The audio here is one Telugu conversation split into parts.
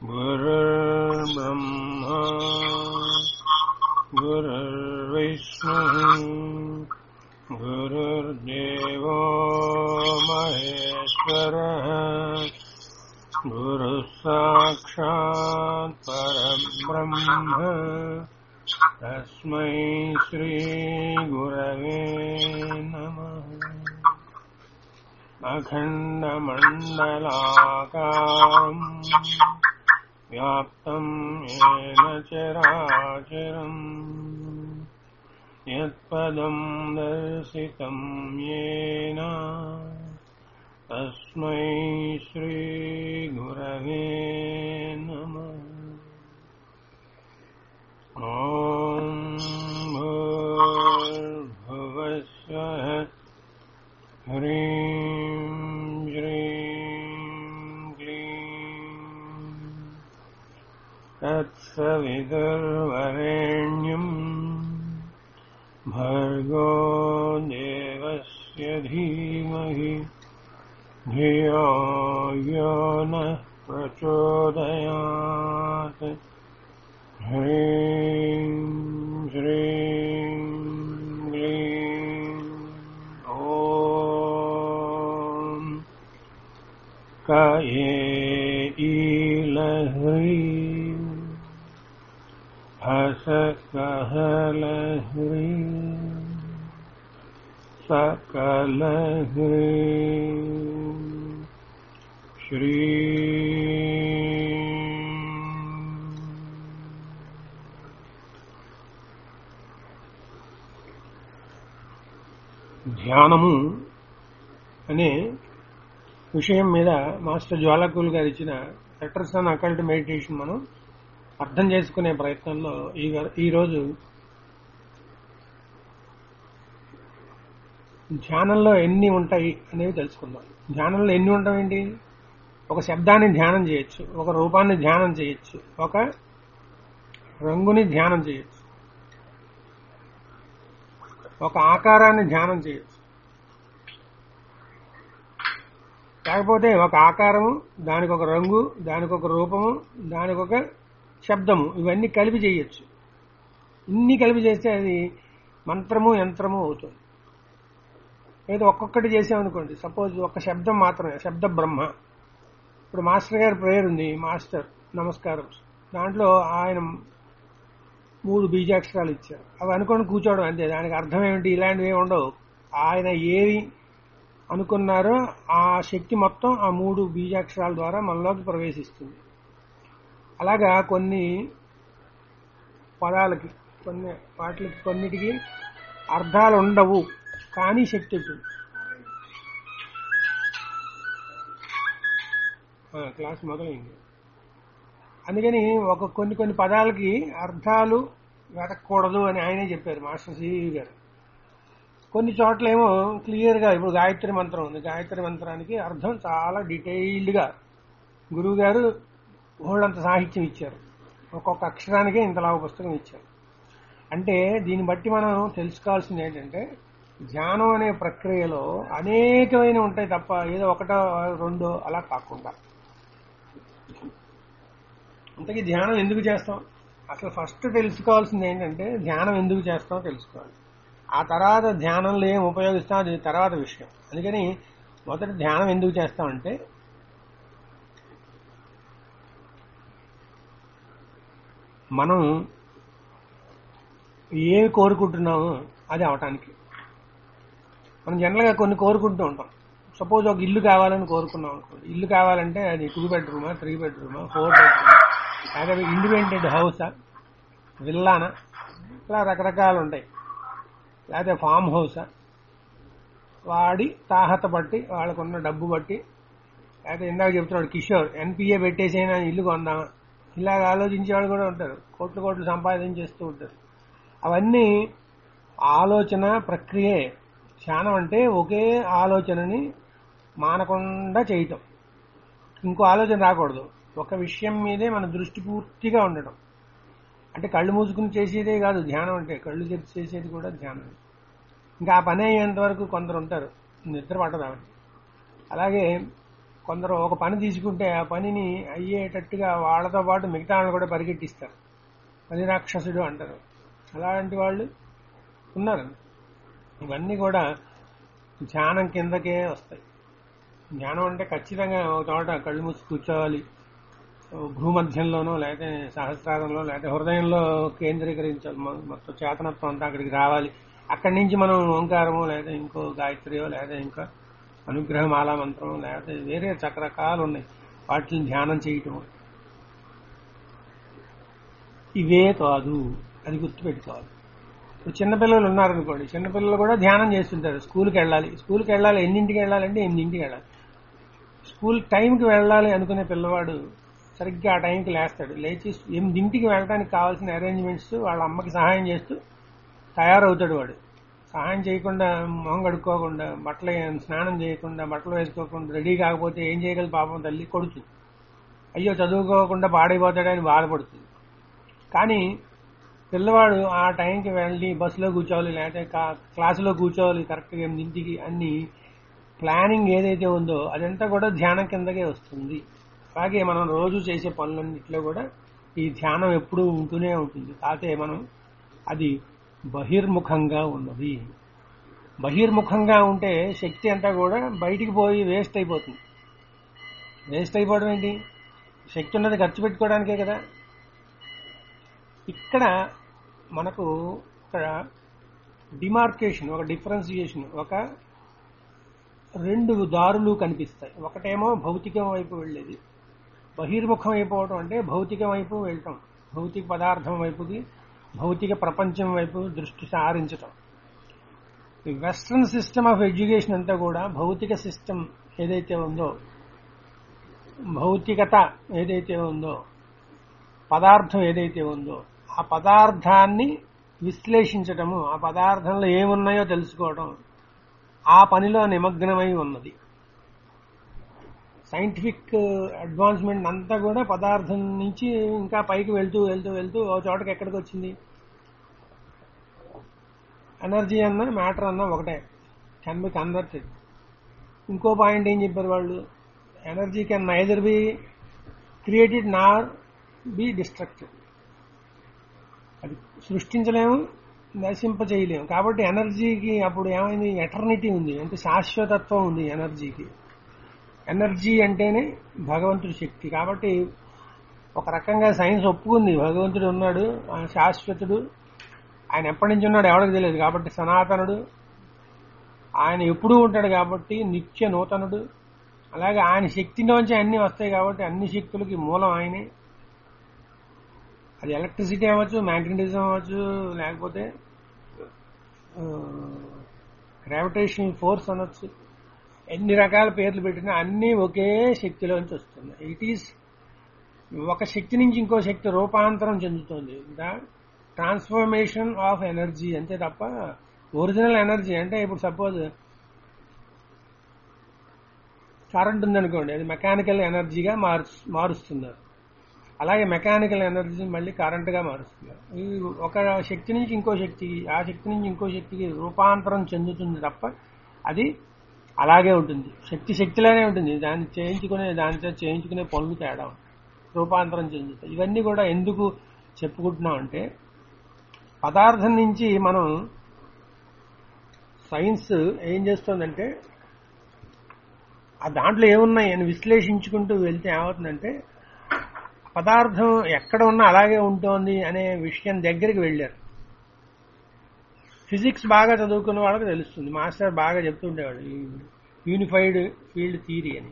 गुरुर्ब्रह्मा गुरुर्विष्णुः गुरुर्देवो महेश्वरः गुरुः साक्षात् परब्रह्म तस्मै श्रीगुरवे नमः अखण्डमण्डलाकारम् व्याप्तम् येन चराचरम् यत्पदम् दर्शितम् येन तस्मै श्रीगुरवे नमः ॐ भूर्भुवस्वः ह्रीं श्रीं क्लीं तत्सवितुर्वरेण्यम् भर्गो देवस्य धीमहि धियो यो नः प्रचोदयात् ह्रीं श्रीं क्लीं ॐ कये ईलह्रीं हसकहलह्रीं सकलह्रीं श्री ధ్యానము అనే విషయం మీద మాస్టర్ జ్వాలకుల్ గారు ఇచ్చిన లెటర్స్ అండ్ అకల్ట్ మెడిటేషన్ మనం అర్థం చేసుకునే ప్రయత్నంలో ఈ ఈరోజు ధ్యానంలో ఎన్ని ఉంటాయి అనేవి తెలుసుకుందాం ధ్యానంలో ఎన్ని ఉంటాయండి ఒక శబ్దాన్ని ధ్యానం చేయొచ్చు ఒక రూపాన్ని ధ్యానం చేయొచ్చు ఒక రంగుని ధ్యానం చేయొచ్చు ఒక ఆకారాన్ని ధ్యానం చేయొచ్చు లేకపోతే ఒక ఆకారము దానికి ఒక రంగు దానికి ఒక రూపము దానికి ఒక శబ్దము ఇవన్నీ కలిపి చేయొచ్చు ఇన్ని కలిపి చేస్తే అది మంత్రము యంత్రము అవుతుంది ఏదో ఒక్కొక్కటి చేసామనుకోండి సపోజ్ ఒక శబ్దం మాత్రమే శబ్ద బ్రహ్మ ఇప్పుడు మాస్టర్ గారి ప్రేయర్ ఉంది మాస్టర్ నమస్కారం దాంట్లో ఆయన మూడు బీజాక్షరాలు ఇచ్చారు అవి అనుకొని కూర్చోవడం అంతే దానికి అర్థం ఏమిటి ఇలాంటివి ఏమి ఉండవు ఆయన ఏవి అనుకున్నారో ఆ శక్తి మొత్తం ఆ మూడు బీజాక్షరాల ద్వారా మనలోకి ప్రవేశిస్తుంది అలాగా కొన్ని పదాలకి కొన్ని వాటికి కొన్నిటికి అర్థాలు ఉండవు కానీ శక్తి ఉంటుంది ఆ, క్లాస్ మొదలైంది అందుకని ఒక కొన్ని కొన్ని పదాలకి అర్థాలు వెతకూడదు అని ఆయనే చెప్పారు మాస్టర్ సివి గారు కొన్ని చోట్ల ఏమో క్లియర్ గా ఇప్పుడు గాయత్రి మంత్రం ఉంది గాయత్రి మంత్రానికి అర్థం చాలా డీటెయిల్డ్ గా గురువు గారు ఊళ్ళంత సాహిత్యం ఇచ్చారు ఒక్కొక్క అక్షరానికి ఇంతలా పుస్తకం ఇచ్చారు అంటే దీన్ని బట్టి మనం తెలుసుకోవాల్సింది ఏంటంటే ధ్యానం అనే ప్రక్రియలో అనేకమైన ఉంటాయి తప్ప ఏదో ఒకటో రెండో అలా కాకుండా అంతకీ ధ్యానం ఎందుకు చేస్తాం అసలు ఫస్ట్ తెలుసుకోవాల్సింది ఏంటంటే ధ్యానం ఎందుకు చేస్తామో తెలుసుకోవాలి ఆ తర్వాత ధ్యానంలో ఏం ఉపయోగిస్తాం అది తర్వాత విషయం అందుకని మొదట ధ్యానం ఎందుకు చేస్తామంటే మనం ఏమి కోరుకుంటున్నామో అది అవటానికి మనం జనరల్గా కొన్ని కోరుకుంటూ ఉంటాం సపోజ్ ఒక ఇల్లు కావాలని కోరుకున్నాం అనుకోండి ఇల్లు కావాలంటే అది టూ బెడ్రూమా త్రీ బెడ్రూమా ఫోర్ బెడ్రూమా లేకపోతే ఇండిపెండెంట్ హౌసా విల్లానా ఇలా రకరకాలు ఉంటాయి లేకపోతే ఫామ్ హౌసా వాడి తాహత బట్టి వాళ్ళకున్న డబ్బు బట్టి లేకపోతే ఇందాక చెప్తున్నాడు కిషోర్ ఎన్పిఏ పెట్టేసైనా ఇల్లు కొందామా ఇలాగ ఆలోచించే వాళ్ళు కూడా ఉంటారు కోట్లు కోట్లు సంపాదించేస్తూ ఉంటారు అవన్నీ ఆలోచన ప్రక్రియే ధ్యానం అంటే ఒకే ఆలోచనని మానకుండా చేయటం ఇంకో ఆలోచన రాకూడదు ఒక విషయం మీదే మన దృష్టి పూర్తిగా ఉండటం అంటే కళ్ళు మూసుకుని చేసేదే కాదు ధ్యానం అంటే కళ్ళు తెరిచి చేసేది కూడా ధ్యానం ఇంకా ఆ పని అయ్యేంత వరకు కొందరు ఉంటారు నిద్ర పట్టదు ఆవిడ అలాగే కొందరు ఒక పని తీసుకుంటే ఆ పనిని అయ్యేటట్టుగా వాళ్ళతో పాటు మిగతా వాళ్ళని కూడా పరిగెట్టిస్తారు పని రాక్షసుడు అంటారు అలాంటి వాళ్ళు ఉన్నారు ఇవన్నీ కూడా ధ్యానం కిందకే వస్తాయి ధ్యానం అంటే ఖచ్చితంగా ఒక చోట కళ్ళు మూసి కూర్చోవాలి భూమధ్యంలోనో లేకపోతే సహస్రారంలో లేకపోతే హృదయంలో కేంద్రీకరించాలి మొ- మొత్తం చేతనత్వం అంతా అక్కడికి రావాలి అక్కడి నుంచి మనం ఓంకారమో లేదా ఇంకో గాయత్రియో లేదా ఇంకా అనుగ్రహమాల మంత్రం లేకపోతే వేరే రకరకాలు ఉన్నాయి వాటిని ధ్యానం చేయటం ఇవే కాదు అది గుర్తుపెట్టుకోవాలి ఇప్పుడు చిన్నపిల్లలు ఉన్నారనుకోండి చిన్నపిల్లలు కూడా ధ్యానం చేస్తుంటారు స్కూల్కి వెళ్ళాలి స్కూల్కి వెళ్ళాలి ఎన్నింటికి వెళ్ళాలంటే ఎనిమిదింటికి వెళ్ళాలి స్కూల్ టైంకి వెళ్ళాలి అనుకునే పిల్లవాడు సరిగ్గా ఆ టైంకి లేస్తాడు లేచి ఎనిమిదింటికి వెళ్ళడానికి కావాల్సిన అరేంజ్మెంట్స్ వాళ్ళ అమ్మకి సహాయం చేస్తూ తయారవుతాడు వాడు సహాయం చేయకుండా మొహం కడుక్కోకుండా బట్టలు ఏ- స్నానం చేయకుండా బట్టలు వేసుకోకుండా రెడీ కాకపోతే ఏం చేయగలదు పాపం తల్లి కొడుతుంది అయ్యో చదువుకోకుండా పాడైపోతాడని బాధపడుతుంది కానీ పిల్లవాడు ఆ టైంకి వెళ్ళి బస్సులో కూర్చోవాలి లేకపోతే కా- క్లాసులో కూర్చోవాలి కరెక్ట్గా ఎనిమిదింటికి అన్ని ప్లానింగ్ ఏదైతే ఉందో అదంతా కూడా ధ్యానం కిందకే వస్తుంది అలాగే మనం రోజు చేసే పనులన్నింటిలో కూడా ఈ ధ్యానం ఎప్పుడూ ఉంటూనే ఉంటుంది కాకపోతే మనం అది బహిర్ముఖంగా ఉన్నది బహిర్ముఖంగా ఉంటే శక్తి అంతా కూడా బయటికి పోయి వేస్ట్ అయిపోతుంది వేస్ట్ అయిపోవడం ఏంటి శక్తి ఉన్నది ఖర్చు పెట్టుకోవడానికే కదా ఇక్కడ మనకు ఇక్కడ డిమార్కేషన్ ఒక డిఫరెన్సియేషన్ ఒక రెండు దారులు కనిపిస్తాయి ఒకటేమో భౌతికం వైపు వెళ్ళేది బహిర్ముఖం అయిపోవడం అంటే భౌతికం వైపు వెళ్ళటం భౌతిక పదార్థం వైపుకి భౌతిక ప్రపంచం వైపు దృష్టి సారించటం ఈ వెస్ట్రన్ సిస్టమ్ ఆఫ్ ఎడ్యుకేషన్ అంతా కూడా భౌతిక సిస్టమ్ ఏదైతే ఉందో భౌతికత ఏదైతే ఉందో పదార్థం ఏదైతే ఉందో ఆ పదార్థాన్ని విశ్లేషించటము ఆ పదార్థంలో ఏమున్నాయో తెలుసుకోవడం ఆ పనిలో నిమగ్నమై ఉన్నది సైంటిఫిక్ అడ్వాన్స్మెంట్ అంతా కూడా పదార్థం నుంచి ఇంకా పైకి వెళ్తూ వెళ్తూ వెళ్తూ ఓ చోటకి ఎక్కడికి వచ్చింది ఎనర్జీ అన్న మ్యాటర్ అన్న ఒకటే కెన్ బి కన్వర్టెడ్ ఇంకో పాయింట్ ఏం చెప్పారు వాళ్ళు energy can neither be created nor be destructed అది సృష్టించలేము నశింప చేయలేము కాబట్టి ఎనర్జీకి అప్పుడు ఏమైంది ఎటర్నిటీ ఉంది అంటే శాశ్వతత్వం ఉంది ఎనర్జీకి ఎనర్జీ అంటేనే భగవంతుడి శక్తి కాబట్టి ఒక రకంగా సైన్స్ ఒప్పుకుంది భగవంతుడు ఉన్నాడు ఆయన శాశ్వతుడు ఆయన ఎప్పటి నుంచి ఉన్నాడు ఎవరికి తెలియదు కాబట్టి సనాతనుడు ఆయన ఎప్పుడూ ఉంటాడు కాబట్టి నిత్య నూతనుడు అలాగే ఆయన శక్తిలోంచి అన్ని వస్తాయి కాబట్టి అన్ని శక్తులకి మూలం ఆయనే అది ఎలక్ట్రిసిటీ అవ్వచ్చు మ్యాగ్నెటిజం అవ్వచ్చు లేకపోతే గ్రావిటేషన్ ఫోర్స్ అనొచ్చు ఎన్ని రకాల పేర్లు పెట్టినా అన్నీ ఒకే శక్తిలోంచి వస్తున్నాయి ఇట్ ఈస్ ఒక శక్తి నుంచి ఇంకో శక్తి రూపాంతరం చెందుతుంది ద ట్రాన్స్ఫర్మేషన్ ఆఫ్ ఎనర్జీ అంతే తప్ప ఒరిజినల్ ఎనర్జీ అంటే ఇప్పుడు సపోజ్ కరెంట్ ఉందనుకోండి అది మెకానికల్ ఎనర్జీగా మారు మారుస్తున్నారు అలాగే మెకానికల్ ఎనర్జీని మళ్ళీ కరెంటుగా మారుస్తున్నారు ఈ ఒక శక్తి నుంచి ఇంకో శక్తికి ఆ శక్తి నుంచి ఇంకో శక్తికి రూపాంతరం చెందుతుంది తప్ప అది అలాగే ఉంటుంది శక్తి శక్తిలానే ఉంటుంది దాన్ని చేయించుకునే దానితో చేయించుకునే పనులు తేడా ఉంటుంది. రూపాంతరం చెందుతాయి ఇవన్నీ కూడా ఎందుకు చెప్పుకుంటున్నాం అంటే పదార్థం నుంచి మనం సైన్స్ ఏం చేస్తుందంటే ఆ దాంట్లో ఏమున్నాయి అని విశ్లేషించుకుంటూ వెళ్తే ఏమవుతుందంటే పదార్థం ఎక్కడ ఉన్నా అలాగే ఉంటుంది అనే విషయం దగ్గరికి వెళ్ళారు ఫిజిక్స్ బాగా చదువుకున్న వాళ్ళకి తెలుస్తుంది మాస్టర్ బాగా చెప్తుండేవాడు ఈ యూనిఫైడ్ ఫీల్డ్ థియరీ అని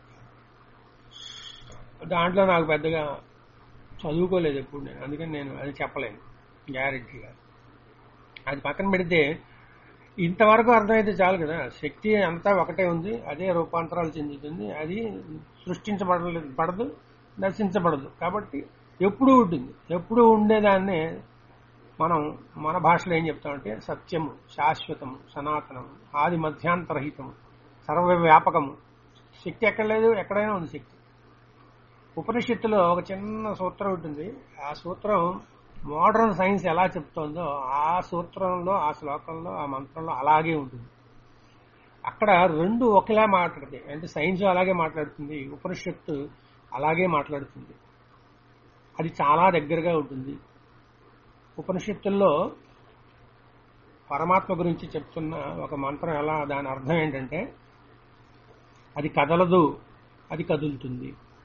దాంట్లో నాకు పెద్దగా చదువుకోలేదు ఎప్పుడు నేను అందుకని నేను అది చెప్పలేను గ్యారెంటీగా అది పక్కన పెడితే ఇంతవరకు అర్థమైతే చాలు కదా శక్తి అంతా ఒకటే ఉంది అదే రూపాంతరాలు చెందుతుంది అది సృష్టించబడలేదు పడదు నశించబడదు కాబట్టి ఎప్పుడూ ఉంటుంది ఎప్పుడూ ఉండేదాన్నే మనం మన భాషలో ఏం చెప్తామంటే సత్యము శాశ్వతము సనాతనము ఆది మధ్యాంతరహితము సర్వవ్యాపకము శక్తి ఎక్కడ లేదు ఎక్కడైనా ఉంది శక్తి ఉపనిషత్తులో ఒక చిన్న సూత్రం ఉంటుంది ఆ సూత్రం మోడర్న్ సైన్స్ ఎలా చెప్తోందో ఆ సూత్రంలో ఆ శ్లోకంలో ఆ మంత్రంలో అలాగే ఉంటుంది అక్కడ రెండు ఒకేలా మాట్లాడతాయి అంటే సైన్స్ అలాగే మాట్లాడుతుంది ఉపనిషత్తు అలాగే మాట్లాడుతుంది అది చాలా దగ్గరగా ఉంటుంది ఉపనిషత్తుల్లో పరమాత్మ గురించి చెప్తున్న ఒక మంత్రం ఎలా దాని అర్థం ఏంటంటే అది కదలదు అది కదులుతుంది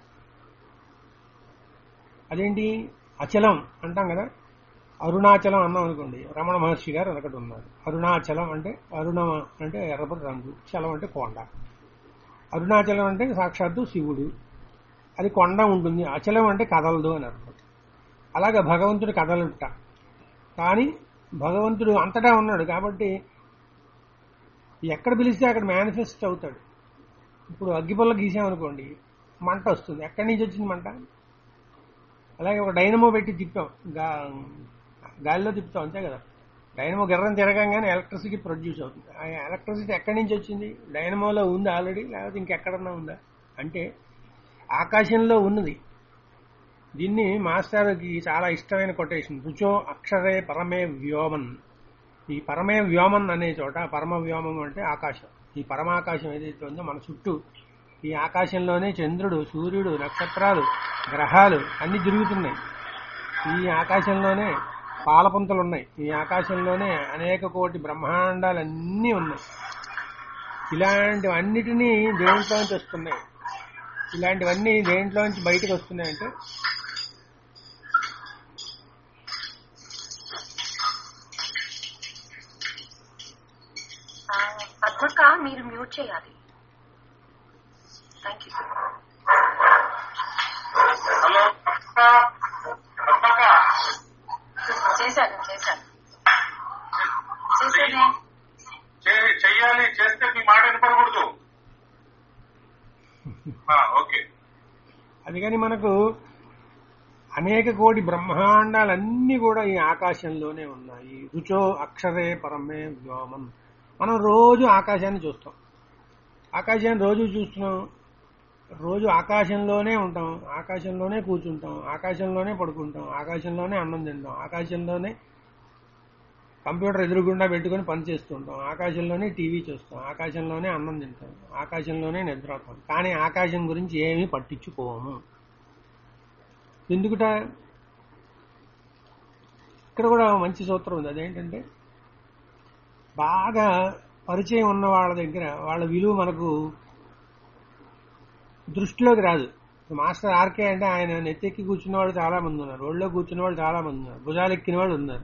అదేంటి అచలం అంటాం కదా అరుణాచలం అన్నాం అనుకోండి రమణ మహర్షి గారు ఒకటి ఉన్నారు అరుణాచలం అంటే అరుణ అంటే ఎర్రబడి రంగు చలం అంటే కొండ అరుణాచలం అంటే సాక్షాత్తు శివుడు అది కొండ ఉంటుంది అచలం అంటే కదలదు అని అర్థం అలాగే భగవంతుడు కదలుట కానీ భగవంతుడు అంతటా ఉన్నాడు కాబట్టి ఎక్కడ పిలిస్తే అక్కడ మేనిఫెస్ట్ అవుతాడు ఇప్పుడు అగ్గిపుల్ల గీసామనుకోండి మంట వస్తుంది ఎక్కడి నుంచి వచ్చింది మంట అలాగే ఒక డైనమో పెట్టి తిప్పాం గా గాలిలో తిప్పుతాం అంతే కదా డైనమో గిర్రం తిరగంగానే ఎలక్ట్రిసిటీ ప్రొడ్యూస్ అవుతుంది ఆ ఎలక్ట్రిసిటీ ఎక్కడి నుంచి వచ్చింది డైనమోలో ఉందా ఆల్రెడీ లేకపోతే ఇంకెక్కడన్నా ఉందా అంటే ఆకాశంలో ఉన్నది దీన్ని మాస్టర్కి చాలా ఇష్టమైన కొటేషన్ రుచో అక్షరే పరమే వ్యోమన్ ఈ పరమే వ్యోమన్ అనే చోట పరమ వ్యోమం అంటే ఆకాశం ఈ పరమాకాశం ఏదైతే ఉందో మన చుట్టూ ఈ ఆకాశంలోనే చంద్రుడు సూర్యుడు నక్షత్రాలు గ్రహాలు అన్ని తిరుగుతున్నాయి ఈ ఆకాశంలోనే పాలపుంతలు ఉన్నాయి ఈ ఆకాశంలోనే అనేక కోటి బ్రహ్మాండాలు అన్నీ ఉన్నాయి ఇలాంటివన్నిటినీ దేంట్లోంచి వస్తున్నాయి ఇలాంటివన్నీ దేంట్లోంచి బయటకు వస్తున్నాయంటే ఆ, పద్మక్క మీరు మ్యూట్ చేయాలి థ్యాంక్ యూ హలో అక్క అక్క చేశాను చేశాను చేసేదే చే- చెయ్యాలి చేస్తే మీ మాట వినపడకూడదు ఆ, ఓకే అందుకని మనకు అనేక కోటి బ్రహ్మాండాలన్నీ కూడా ఈ ఆకాశంలోనే ఉన్నాయి రుచో అక్షరే పరమే వ్యోమం మనం రోజు ఆకాశాన్ని చూస్తాం ఆకాశాన్ని రోజు చూస్తున్నాం రోజు ఆకాశంలోనే ఉంటాం ఆకాశంలోనే కూర్చుంటాం ఆకాశంలోనే పడుకుంటాం ఆకాశంలోనే అన్నం తింటాం ఆకాశంలోనే కంప్యూటర్ ఎదురుగుండా పెట్టుకొని పని చేస్తుంటాం ఆకాశంలోనే టీవీ చూస్తాం ఆకాశంలోనే అన్నం తింటాం ఆకాశంలోనే నిద్రపోతాం కానీ ఆకాశం గురించి ఏమీ పట్టించుకోము ఎందుకుట ఇక్కడ కూడా మంచి సూత్రం ఉంది అదేంటంటే బాగా పరిచయం ఉన్న వాళ్ళ దగ్గర వాళ్ళ విలువ మనకు దృష్టిలోకి రాదు మాస్టర్ ఆర్కే అంటే ఆయన నెత్తెక్కి కూర్చున్న వాళ్ళు చాలా మంది ఉన్నారు ఒళ్ళో కూర్చున్న వాళ్ళు చాలా మంది ఉన్నారు భుజాలు ఎక్కిన వాళ్ళు ఉన్నారు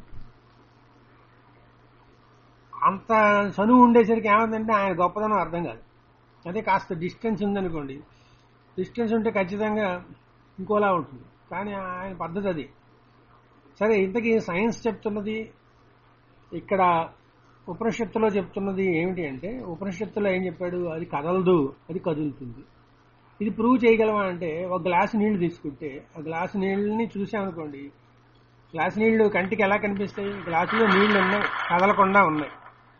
అంత చనువు ఉండేసరికి ఏమైందంటే ఆయన గొప్పదనం అర్థం కాదు అదే కాస్త డిస్టెన్స్ ఉందనుకోండి డిస్టెన్స్ ఉంటే ఖచ్చితంగా ఇంకోలా ఉంటుంది కానీ ఆయన పద్ధతి అది సరే ఇంతకీ సైన్స్ చెప్తున్నది ఇక్కడ ఉపనిషత్తులో చెప్తున్నది ఏమిటి అంటే ఉపనిషత్తులో ఏం చెప్పాడు అది కదలదు అది కదులుతుంది ఇది ప్రూవ్ చేయగలమా అంటే ఒక గ్లాసు నీళ్లు తీసుకుంటే ఆ గ్లాసు నీళ్ళని చూసామనుకోండి గ్లాసు నీళ్లు కంటికి ఎలా కనిపిస్తాయి గ్లాసులో నీళ్లు ఉన్నాయి కదలకుండా ఉన్నాయి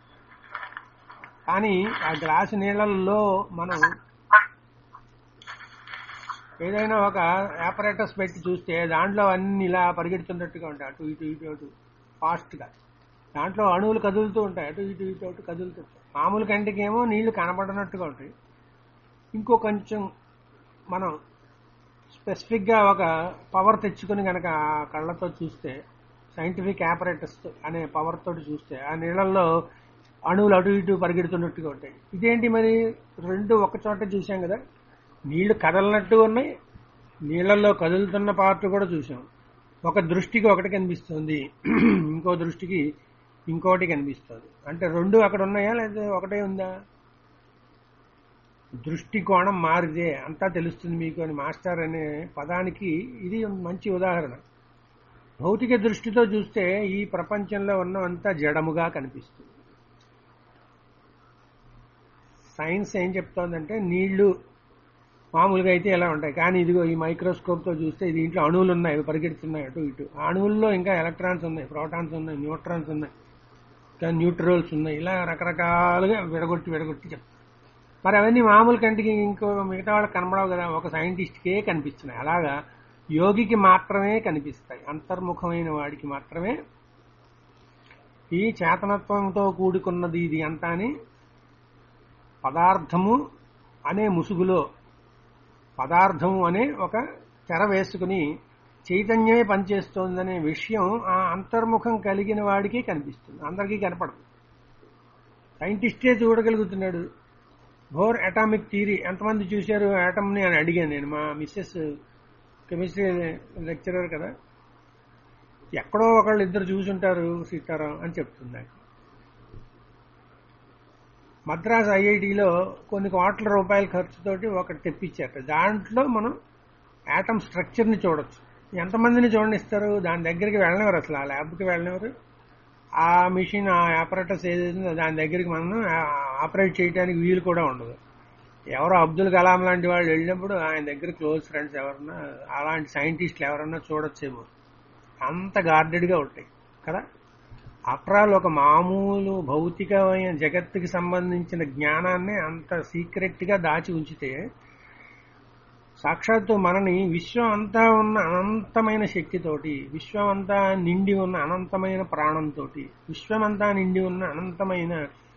కానీ ఆ గ్లాసు నీళ్ళల్లో మనం ఏదైనా ఒక ఆపరేటర్స్ పెట్టి చూస్తే దాంట్లో అన్ని ఇలా పరిగెడుతున్నట్టుగా ఉంటాయి అటు ఇటు ఇటు అటు ఫాస్ట్గా దాంట్లో అణువులు కదులుతూ ఉంటాయి అటు ఇటు ఇటు అటు కదులుతూ ఉంటాయి మామూలు కంటికి ఏమో నీళ్లు కనబడినట్టుగా ఉంటాయి ఇంకో కొంచెం మనం స్పెసిఫిక్గా ఒక పవర్ తెచ్చుకుని కనుక ఆ కళ్ళతో చూస్తే సైంటిఫిక్ ఆపరేటర్స్ అనే పవర్ తోటి చూస్తే ఆ నీళ్ళల్లో అణువులు అటు ఇటు పరిగెడుతున్నట్టుగా ఉంటాయి ఇదేంటి మరి రెండు ఒక చోట చూసాం కదా నీళ్లు కదలనట్టు ఉన్నాయి నీళ్లలో కదులుతున్న పార్ట్ కూడా చూసాం ఒక దృష్టికి ఒకటి కనిపిస్తుంది ఇంకో దృష్టికి ఇంకోటి కనిపిస్తుంది అంటే రెండు అక్కడ ఉన్నాయా లేదా ఒకటే ఉందా దృష్టికోణం మారితే అంతా తెలుస్తుంది మీకు అని మాస్టర్ అనే పదానికి ఇది మంచి ఉదాహరణ భౌతిక దృష్టితో చూస్తే ఈ ప్రపంచంలో ఉన్నవంతా జడముగా కనిపిస్తుంది సైన్స్ ఏం చెప్తోందంటే నీళ్లు మామూలుగా అయితే ఎలా ఉంటాయి కానీ ఇదిగో ఈ మైక్రోస్కోప్ తో చూస్తే దీంట్లో అణువులు ఉన్నాయి అవి పరిగెడుతున్నాయి అటు ఇటు ఆ అణువుల్లో ఇంకా ఎలక్ట్రాన్స్ ఉన్నాయి ప్రోటాన్స్ ఉన్నాయి న్యూట్రాన్స్ ఉన్నాయి ఇంకా న్యూట్రోల్స్ ఉన్నాయి ఇలా రకరకాలుగా విడగొట్టి విడగొట్టి చెప్తారు మరి అవన్నీ మామూలు కంటికి ఇంకో మిగతా వాళ్ళకి కనబడవు కదా ఒక సైంటిస్ట్కే కనిపిస్తున్నాయి అలాగా యోగికి మాత్రమే కనిపిస్తాయి అంతర్ముఖమైన వాడికి మాత్రమే ఈ చేతనత్వంతో కూడుకున్నది ఇది అంతా అని పదార్థము అనే ముసుగులో పదార్థము అనే ఒక తెర వేసుకుని చైతన్యమే పనిచేస్తోందనే విషయం ఆ అంతర్ముఖం కలిగిన వాడికి కనిపిస్తుంది అందరికీ కనపడదు సైంటిస్టే చూడగలుగుతున్నాడు బోర్ అటామిక్ థియరీ ఎంతమంది చూశారు ఆటమ్ని అని అడిగాను నేను మా మిస్సెస్ కెమిస్ట్రీ లెక్చరర్ కదా ఎక్కడో ఒకళ్ళు ఇద్దరు చూసుంటారు సీతారాం అని చెప్తుంది నాకు మద్రాస్ ఐఐటిలో కొన్ని కోట్ల రూపాయల ఖర్చుతోటి ఒకటి తెప్పించారు దాంట్లో మనం యాటమ్ స్ట్రక్చర్ని చూడొచ్చు ఎంతమందిని చూడనిస్తారు దాని దగ్గరికి వెళ్ళనివారు అసలు ఆ ల్యాబ్కి వెళ్ళనివారు ఆ మిషన్ ఆ ఆపరేటర్స్ ఏదైతుందో దాని దగ్గరికి మనం ఆపరేట్ చేయడానికి వీలు కూడా ఉండదు ఎవరో అబ్దుల్ కలాం లాంటి వాళ్ళు వెళ్ళినప్పుడు ఆయన దగ్గర క్లోజ్ ఫ్రెండ్స్ ఎవరన్నా అలాంటి సైంటిస్టులు ఎవరన్నా చూడొచ్చేమో అంత గార్డెడ్గా ఉంటాయి కదా ఆఫ్టర్ ఆల్ ఒక మామూలు భౌతికమైన జగత్తుకి సంబంధించిన జ్ఞానాన్ని అంత సీక్రెట్ గా దాచి ఉంచితే సాక్షాత్తు మనని విశ్వం అంతా ఉన్న అనంతమైన శక్తితోటి విశ్వం అంతా నిండి ఉన్న అనంతమైన ప్రాణంతో విశ్వమంతా నిండి ఉన్న అనంతమైన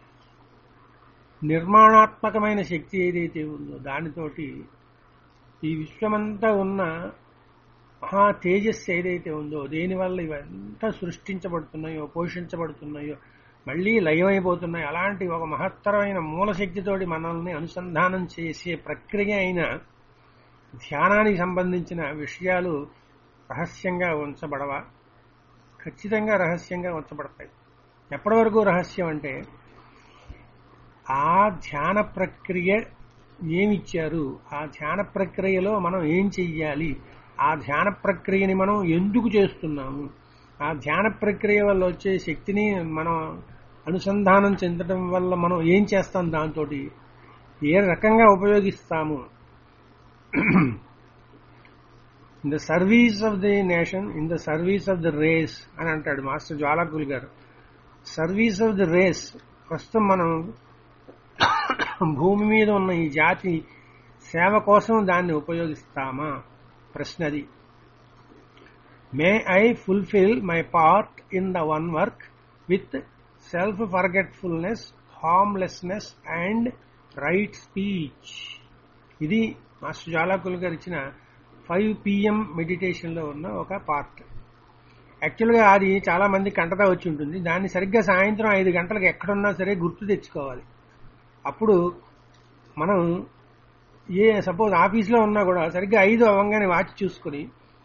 నిర్మాణాత్మకమైన శక్తి ఏదైతే ఉందో దానితోటి ఈ విశ్వమంతా ఉన్న మహా తేజస్సు ఏదైతే ఉందో దేనివల్ల ఇవంతా సృష్టించబడుతున్నాయో పోషించబడుతున్నాయో మళ్ళీ లయమైపోతున్నాయి అలాంటి ఒక మహత్తరమైన మూలశక్తితోటి మనల్ని అనుసంధానం చేసే ప్రక్రియ అయిన ధ్యానానికి సంబంధించిన విషయాలు రహస్యంగా ఉంచబడవా ఖచ్చితంగా రహస్యంగా ఉంచబడతాయి ఎప్పటి వరకు రహస్యం అంటే ఆ ధ్యాన ప్రక్రియ ఏమిచ్చారు ఆ ధ్యాన ప్రక్రియలో మనం ఏం చెయ్యాలి ఆ ధ్యాన ప్రక్రియని మనం ఎందుకు చేస్తున్నాము ఆ ధ్యాన ప్రక్రియ వల్ల వచ్చే శక్తిని మనం అనుసంధానం చెందడం వల్ల మనం ఏం చేస్తాం దాంతో ఏ రకంగా ఉపయోగిస్తాము in the service of the nation in the service of the race అని అంటాడు మాస్టర్ జ్వాలాకుల్ గారు సర్వీస్ ఆఫ్ ది రేస్ ప్రస్తుతం మనం భూమి మీద ఉన్న ఈ జాతి సేవ కోసం దాన్ని ఉపయోగిస్తామా ప్రశ్న అది may I fulfil my part in the one work with self forgetfulness harmlessness and right speech ఇది మాస్టర్ జాలాకుల్ గారు ఇచ్చిన ఫైవ్ పిఎం మెడిటేషన్ లో ఉన్న ఒక పార్ట్ యాక్చువల్గా అది చాలా మంది కంటతా వచ్చి ఉంటుంది దాన్ని సరిగ్గా సాయంత్రం ఐదు గంటలకు ఎక్కడున్నా సరే గుర్తు తెచ్చుకోవాలి అప్పుడు మనం ఏ సపోజ్ ఆఫీస్లో ఉన్నా కూడా సరిగ్గా ఐదు అవ్వగానే వాచ్ చూసుకుని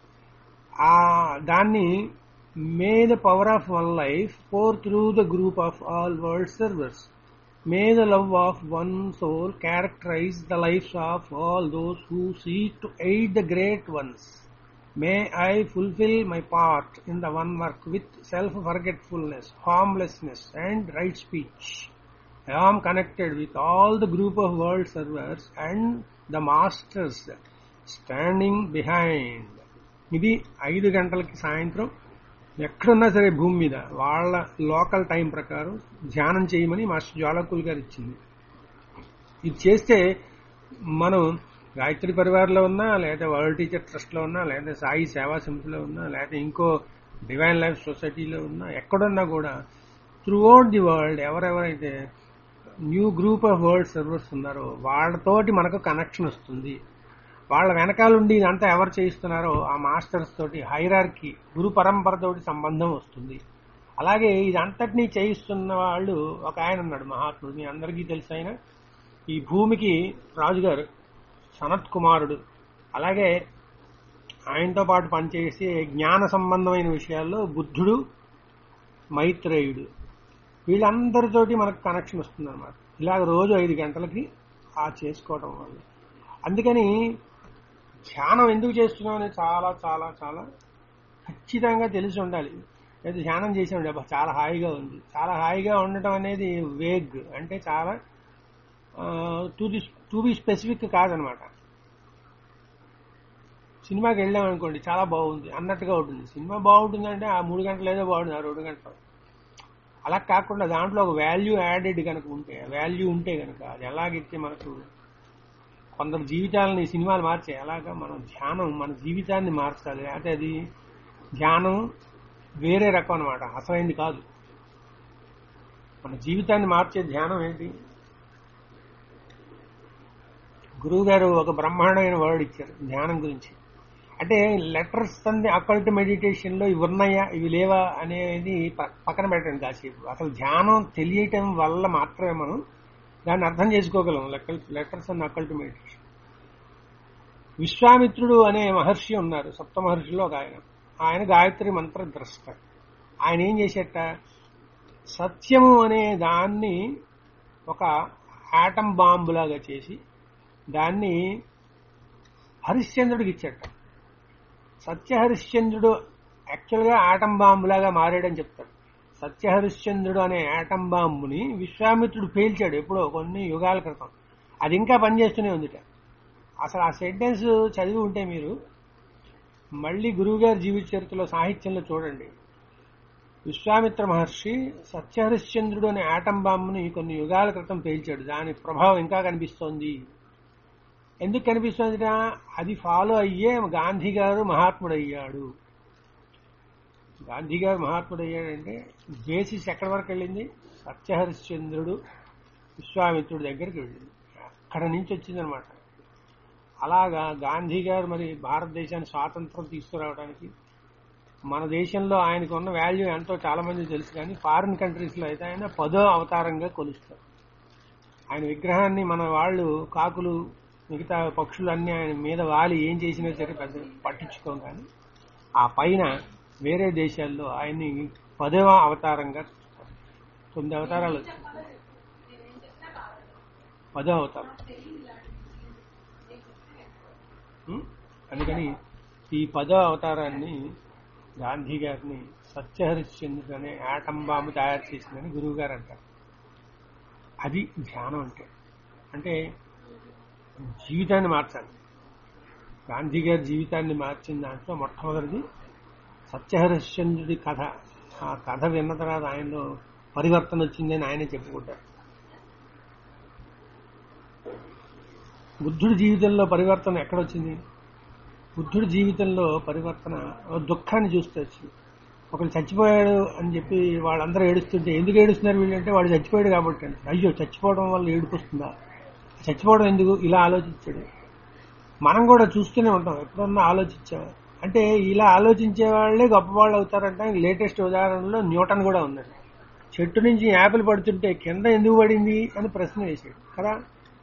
ఆ దాన్ని may the power of one life pour through the group of all world servers may the love of one soul characterise the lives of all those who seek to aid the great ones may I fulfil my part in the one work with self forgetfulness harmlessness and right speech I am connected with all the group of world servers and the masters standing behind. ఇది ఐదు గంటలకి సాయంత్రం ఎక్కడున్నా సరే భూమి మీద వాళ్ళ లోకల్ టైం ప్రకారం ధ్యానం చేయమని మాస్టర్ జ్వాలకుల్ గారు ఇచ్చింది ఇది చేస్తే మనం గాయత్రి పరివార్లో ఉన్నా లేదా వరల్డ్ టీచర్ ట్రస్ట్లో ఉన్నా లేదా సాయి సేవా సమితిలో ఉన్నా లేదా ఇంకో డివైన్ లైఫ్ సొసైటీలో ఉన్నా ఎక్కడున్నా కూడా త్రూఅవుట్ ది వరల్డ్ ఎవరెవరైతే new group of world servers ఉన్నారో వాళ్ళతోటి మనకు కనెక్షన్ వస్తుంది వాళ్ళ వెనకాలండి ఇదంతా ఎవరు చేయిస్తున్నారో ఆ మాస్టర్స్ తోటి హైరార్కి గురు పరంపరతోటి సంబంధం వస్తుంది అలాగే ఇదంతటినీ చేయిస్తున్న వాళ్ళు ఒక ఆయన ఉన్నాడు మహాత్ముడు మీ అందరికీ తెలుసు ఆయన ఈ భూమికి రాజుగారు సనత్ కుమారుడు అలాగే ఆయనతో పాటు పనిచేసే జ్ఞాన సంబంధమైన విషయాల్లో బుద్ధుడు మైత్రేయుడు వీళ్ళందరితోటి మనకు కనెక్షన్ వస్తుంది అనమాట ఇలాగ రోజు ఐదు గంటలకి ఆ చేసుకోవడం వల్ల అందుకని ధ్యానం ఎందుకు చేస్తున్నాం అనేది చాలా చాలా చాలా ఖచ్చితంగా తెలిసి ఉండాలి లేదా ధ్యానం చేసి ఉండే అబ్బా చాలా హాయిగా ఉంది చాలా హాయిగా ఉండటం అనేది వేగ్ అంటే చాలా to the to be specific కాదనమాట సినిమాకి వెళ్ళాం అనుకోండి చాలా బాగుంది అన్నట్టుగా ఉంటుంది సినిమా బాగుంటుందంటే ఆ మూడు గంటలు ఏదో బాగుంది ఆ రెండు గంటలు అలా కాకుండా దాంట్లో ఒక వాల్యూ యాడెడ్ కనుక ఉంటే వాల్యూ ఉంటే కనుక అది ఎలాగైతే మనకు కొందరు జీవితాలని సినిమాలు మార్చే అలాగా మనం ధ్యానం మన జీవితాన్ని మార్చాలి అంటే అది ధ్యానం వేరే రకం అనమాట అసలైంది కాదు మన జీవితాన్ని మార్చే ధ్యానం ఏంటి గురువు గారు ఒక బ్రహ్మాండమైన వర్డ్ ఇచ్చారు ధ్యానం గురించి అంటే లెటర్స్ అన్ని అకల్ట్ మెడిటేషన్ లో ఇవి ఉన్నాయా ఇవి లేవా అనేది ప- పక్కన పెట్టండి కాసేపు అసలు ధ్యానం తెలియటం వల్ల మాత్రమే మనం దాన్ని అర్థం చేసుకోగలం లెటర్స్ అండ్ అకల్ట్ మెడిటేషన్ విశ్వామిత్రుడు అనే మహర్షి ఉన్నారు సప్త మహర్షిలో ఒక ఆయన ఆయన గాయత్రి మంత్ర ద్రష్ట ఆయన ఏం చేసేట సత్యము అనే దాన్ని ఒక ఆటం బాంబు లాగా చేసి దాన్ని హరిశ్చంద్రుడికి ఇచ్చాట సత్యహరిశ్చంద్రుడు యాక్చువల్గా ఆటం బాంబు లాగా మారాడని చెప్తాడు సత్యహరిశ్చంద్రుడు అనే ఆటం బాంబుని విశ్వామిత్రుడు పేల్చాడు ఎప్పుడో కొన్ని యుగాల క్రితం అది ఇంకా పనిచేస్తూనే ఉందిట అసలు ఆ సెంటెన్స్ చదివి ఉంటే మీరు మళ్ళీ గురువుగారి జీవిత చరిత్రలో సాహిత్యంలో చూడండి విశ్వామిత్ర మహర్షి సత్యహరిశ్చంద్రుడు అనే ఆటం బాంబుని కొన్ని యుగాల క్రితం పేల్చాడు దాని ప్రభావం ఇంకా కనిపిస్తోంది ఎందుకు కనిపిస్తుందిరా అది ఫాలో అయ్యే గాంధీ గారు మహాత్ముడు అయ్యాడు గాంధీ గారు మహాత్ముడు అయ్యాడంటే బేసిస్ ఎక్కడి వరకు వెళ్ళింది సత్యహరిశ్చంద్రుడు విశ్వామిత్రుడి దగ్గరికి వెళ్ళింది అక్కడ నుంచి వచ్చిందనమాట అలాగా గాంధీ గారు మరి భారతదేశాన్ని స్వాతంత్రం తీసుకురావడానికి మన దేశంలో ఆయనకు ఉన్న వాల్యూ ఎంతో చాలా మంది తెలుసు కానీ ఫారిన్ కంట్రీస్ లో అయితే ఆయన పదో అవతారంగా కొలుస్తారు ఆయన విగ్రహాన్ని మన వాళ్ళు కాకులు మిగతా పక్షులు అన్ని ఆయన మీద వాలి ఏం చేసినా సరే పెద్ద పట్టించుకోం కానీ ఆ పైన వేరే దేశాల్లో ఆయన్ని పదవ అవతారంగా చూస్తారు తొమ్మిది అవతారాలు వచ్చాయి పదో అవతారం ఉం? అందుకని ఈ పదో అవతారాన్ని గాంధీ గారిని సత్యహరిశ్చంద్రుడు అనే ఆటం బాంబు తయారు చేసిందని గురువు గారు అంటారు అది ధ్యానం అంటే అంటే జీవితాన్ని మార్చాలి గాంధీ గారి జీవితాన్ని మార్చిన దాంట్లో మొట్టమొదటిది సత్యహరిశ్చంద్రుడి కథ ఆ కథ విన్న తర్వాత ఆయనలో పరివర్తన వచ్చిందని ఆయనే చెప్పుకుంటారు బుద్ధుడి జీవితంలో పరివర్తన ఎక్కడొచ్చింది బుద్ధుడి జీవితంలో పరివర్తన ఓ దుఃఖాన్ని చూస్తే వచ్చింది ఒకరు చచ్చిపోయాడు అని చెప్పి వాళ్ళందరూ ఏడుస్తుంటే ఎందుకు ఏడుస్తున్నారు వీళ్ళంటే వాడు చచ్చిపోయాడు కాబట్టి అంటే అయ్యో చచ్చిపోవడం వల్ల ఏడుపు వస్తుందా చచ్చిపోవడం ఎందుకు ఇలా ఆలోచించాడు మనం కూడా చూస్తూనే ఉంటాం ఎప్పుడన్నా ఆలోచించాం అంటే ఇలా ఆలోచించే వాళ్ళే గొప్పవాళ్ళు అవుతారంటే లేటెస్ట్ ఉదాహరణలో న్యూటన్ కూడా ఉన్నాడు చెట్టు నుంచి యాపిల్ పడుతుంటే కింద ఎందుకు పడింది అని ప్రశ్న వేశాడు కదా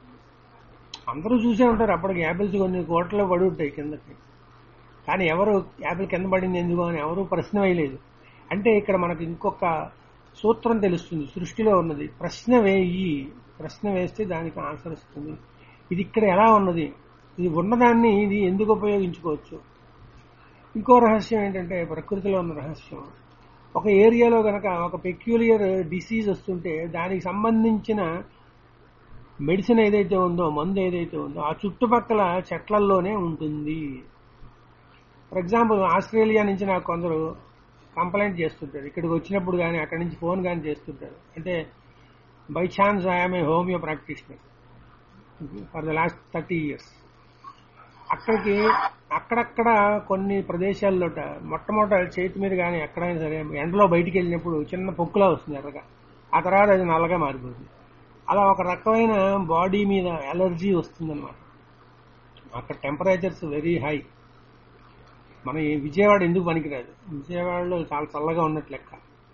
అందరూ చూసే ఉంటారు అప్పటికి యాపిల్స్ కొన్ని కోట్లలో పడి ఉంటాయి కిందకి కానీ ఎవరు యాపిల్ కింద పడింది ఎందుకు అని ఎవరు ప్రశ్న వేయలేదు అంటే ఇక్కడ మనకు ఇంకొక సూత్రం తెలుస్తుంది సృష్టిలో ఉన్నది ప్రశ్న వేయి ప్రశ్న వేస్తే దానికి ఆన్సర్ వస్తుంది ఇది ఇక్కడ ఎలా ఉన్నది ఇది ఉన్నదాన్ని ఇది ఎందుకు ఉపయోగించుకోవచ్చు ఇంకో రహస్యం ఏంటంటే ప్రకృతిలో ఉన్న రహస్యం ఒక ఏరియాలో గనక ఒక పెక్యులియర్ డిసీజ్ వస్తుంటే దానికి సంబంధించిన మెడిసిన్ ఏదైతే ఉందో మందు ఏదైతే ఉందో ఆ చుట్టుపక్కల చెట్లల్లోనే ఉంటుంది ఫర్ ఎగ్జాంపుల్ ఆస్ట్రేలియా నుంచి నాకు కొందరు కంప్లైంట్ చేస్తుంటారు ఇక్కడికి వచ్చినప్పుడు కానీ అక్కడి నుంచి ఫోన్ కానీ చేస్తుంటారు అంటే by chance I'm a homeo practitioner for the last thirty years అక్కడికి అక్కడక్కడ కొన్ని ప్రదేశాల్లోట మొట్టమొదట చేతి మీద కానీ ఎక్కడైనా సరే ఎండలో బయటికి వెళ్ళినప్పుడు చిన్న పొక్కులా వస్తుంది ఎర్రగా ఆ తర్వాత అది నల్లగా మారిపోతుంది అలా ఒక రకమైన బాడీ మీద ఎలర్జీ వస్తుందన్నమాట అక్కడ టెంపరేచర్స్ వెరీ హై మన ఈ విజయవాడ ఎందుకు పనికిరాదు విజయవాడలో చాలా చల్లగా ఉన్నట్లు లెక్క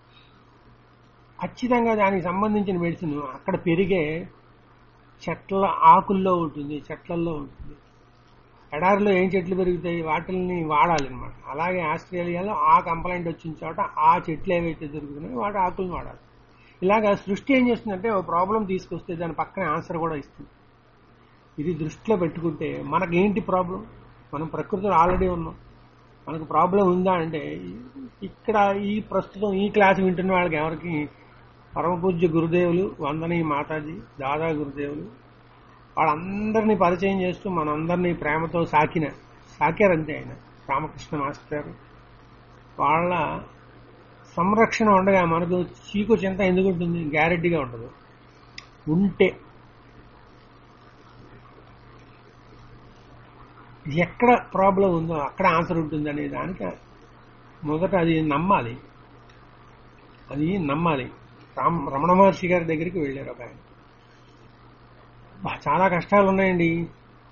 ఖచ్చితంగా దానికి సంబంధించిన మెడిసిన్ అక్కడ పెరిగే చెట్ల ఆకుల్లో ఉంటుంది చెట్లల్లో ఉంటుంది ఎడారిలో ఏం చెట్లు పెరుగుతాయి వాటిని వాడాలి అనమాట అలాగే ఆస్ట్రేలియాలో ఆ కంప్లైంట్ వచ్చిన చోట ఆ చెట్లు ఏవైతే దొరుకుతున్నాయో వాటి ఆకులను వాడాలి ఇలాగా సృష్టి ఏం చేస్తుందంటే ఒక ప్రాబ్లం తీసుకొస్తే దాని పక్కనే ఆన్సర్ కూడా ఇస్తుంది ఇది దృష్టిలో పెట్టుకుంటే మనకేంటి ప్రాబ్లం మనం ప్రకృతిలో ఆల్రెడీ ఉన్నాం మనకు ప్రాబ్లం ఉందా అంటే ఇక్కడ ఈ ప్రస్తుతం ఈ క్లాస్ వింటున్న వాళ్ళకి ఎవరికి పరమ పూజ్య గురుదేవులు వందనీ మాతాజీ దాదా గురుదేవులు వాళ్ళందరినీ పరిచయం చేస్తూ మనందరినీ ప్రేమతో సాకిన సాకారంతే ఆయన రామకృష్ణ మాస్టర్ వాళ్ళ సంరక్షణ ఉండగా మనకు చీకు చింత ఎందుకు ఉంటుంది గ్యారెంటీగా ఉండదు ఉంటే ఎక్కడ ప్రాబ్లం ఉందో అక్కడ ఆన్సర్ ఉంటుంది అనే దానికి మొదట అది నమ్మాలి అది నమ్మాలి రామ్ రమణ మహర్షి గారి దగ్గరికి వెళ్ళారు ఒక ఆయన "బా, చాలా కష్టాలు ఉన్నాయండి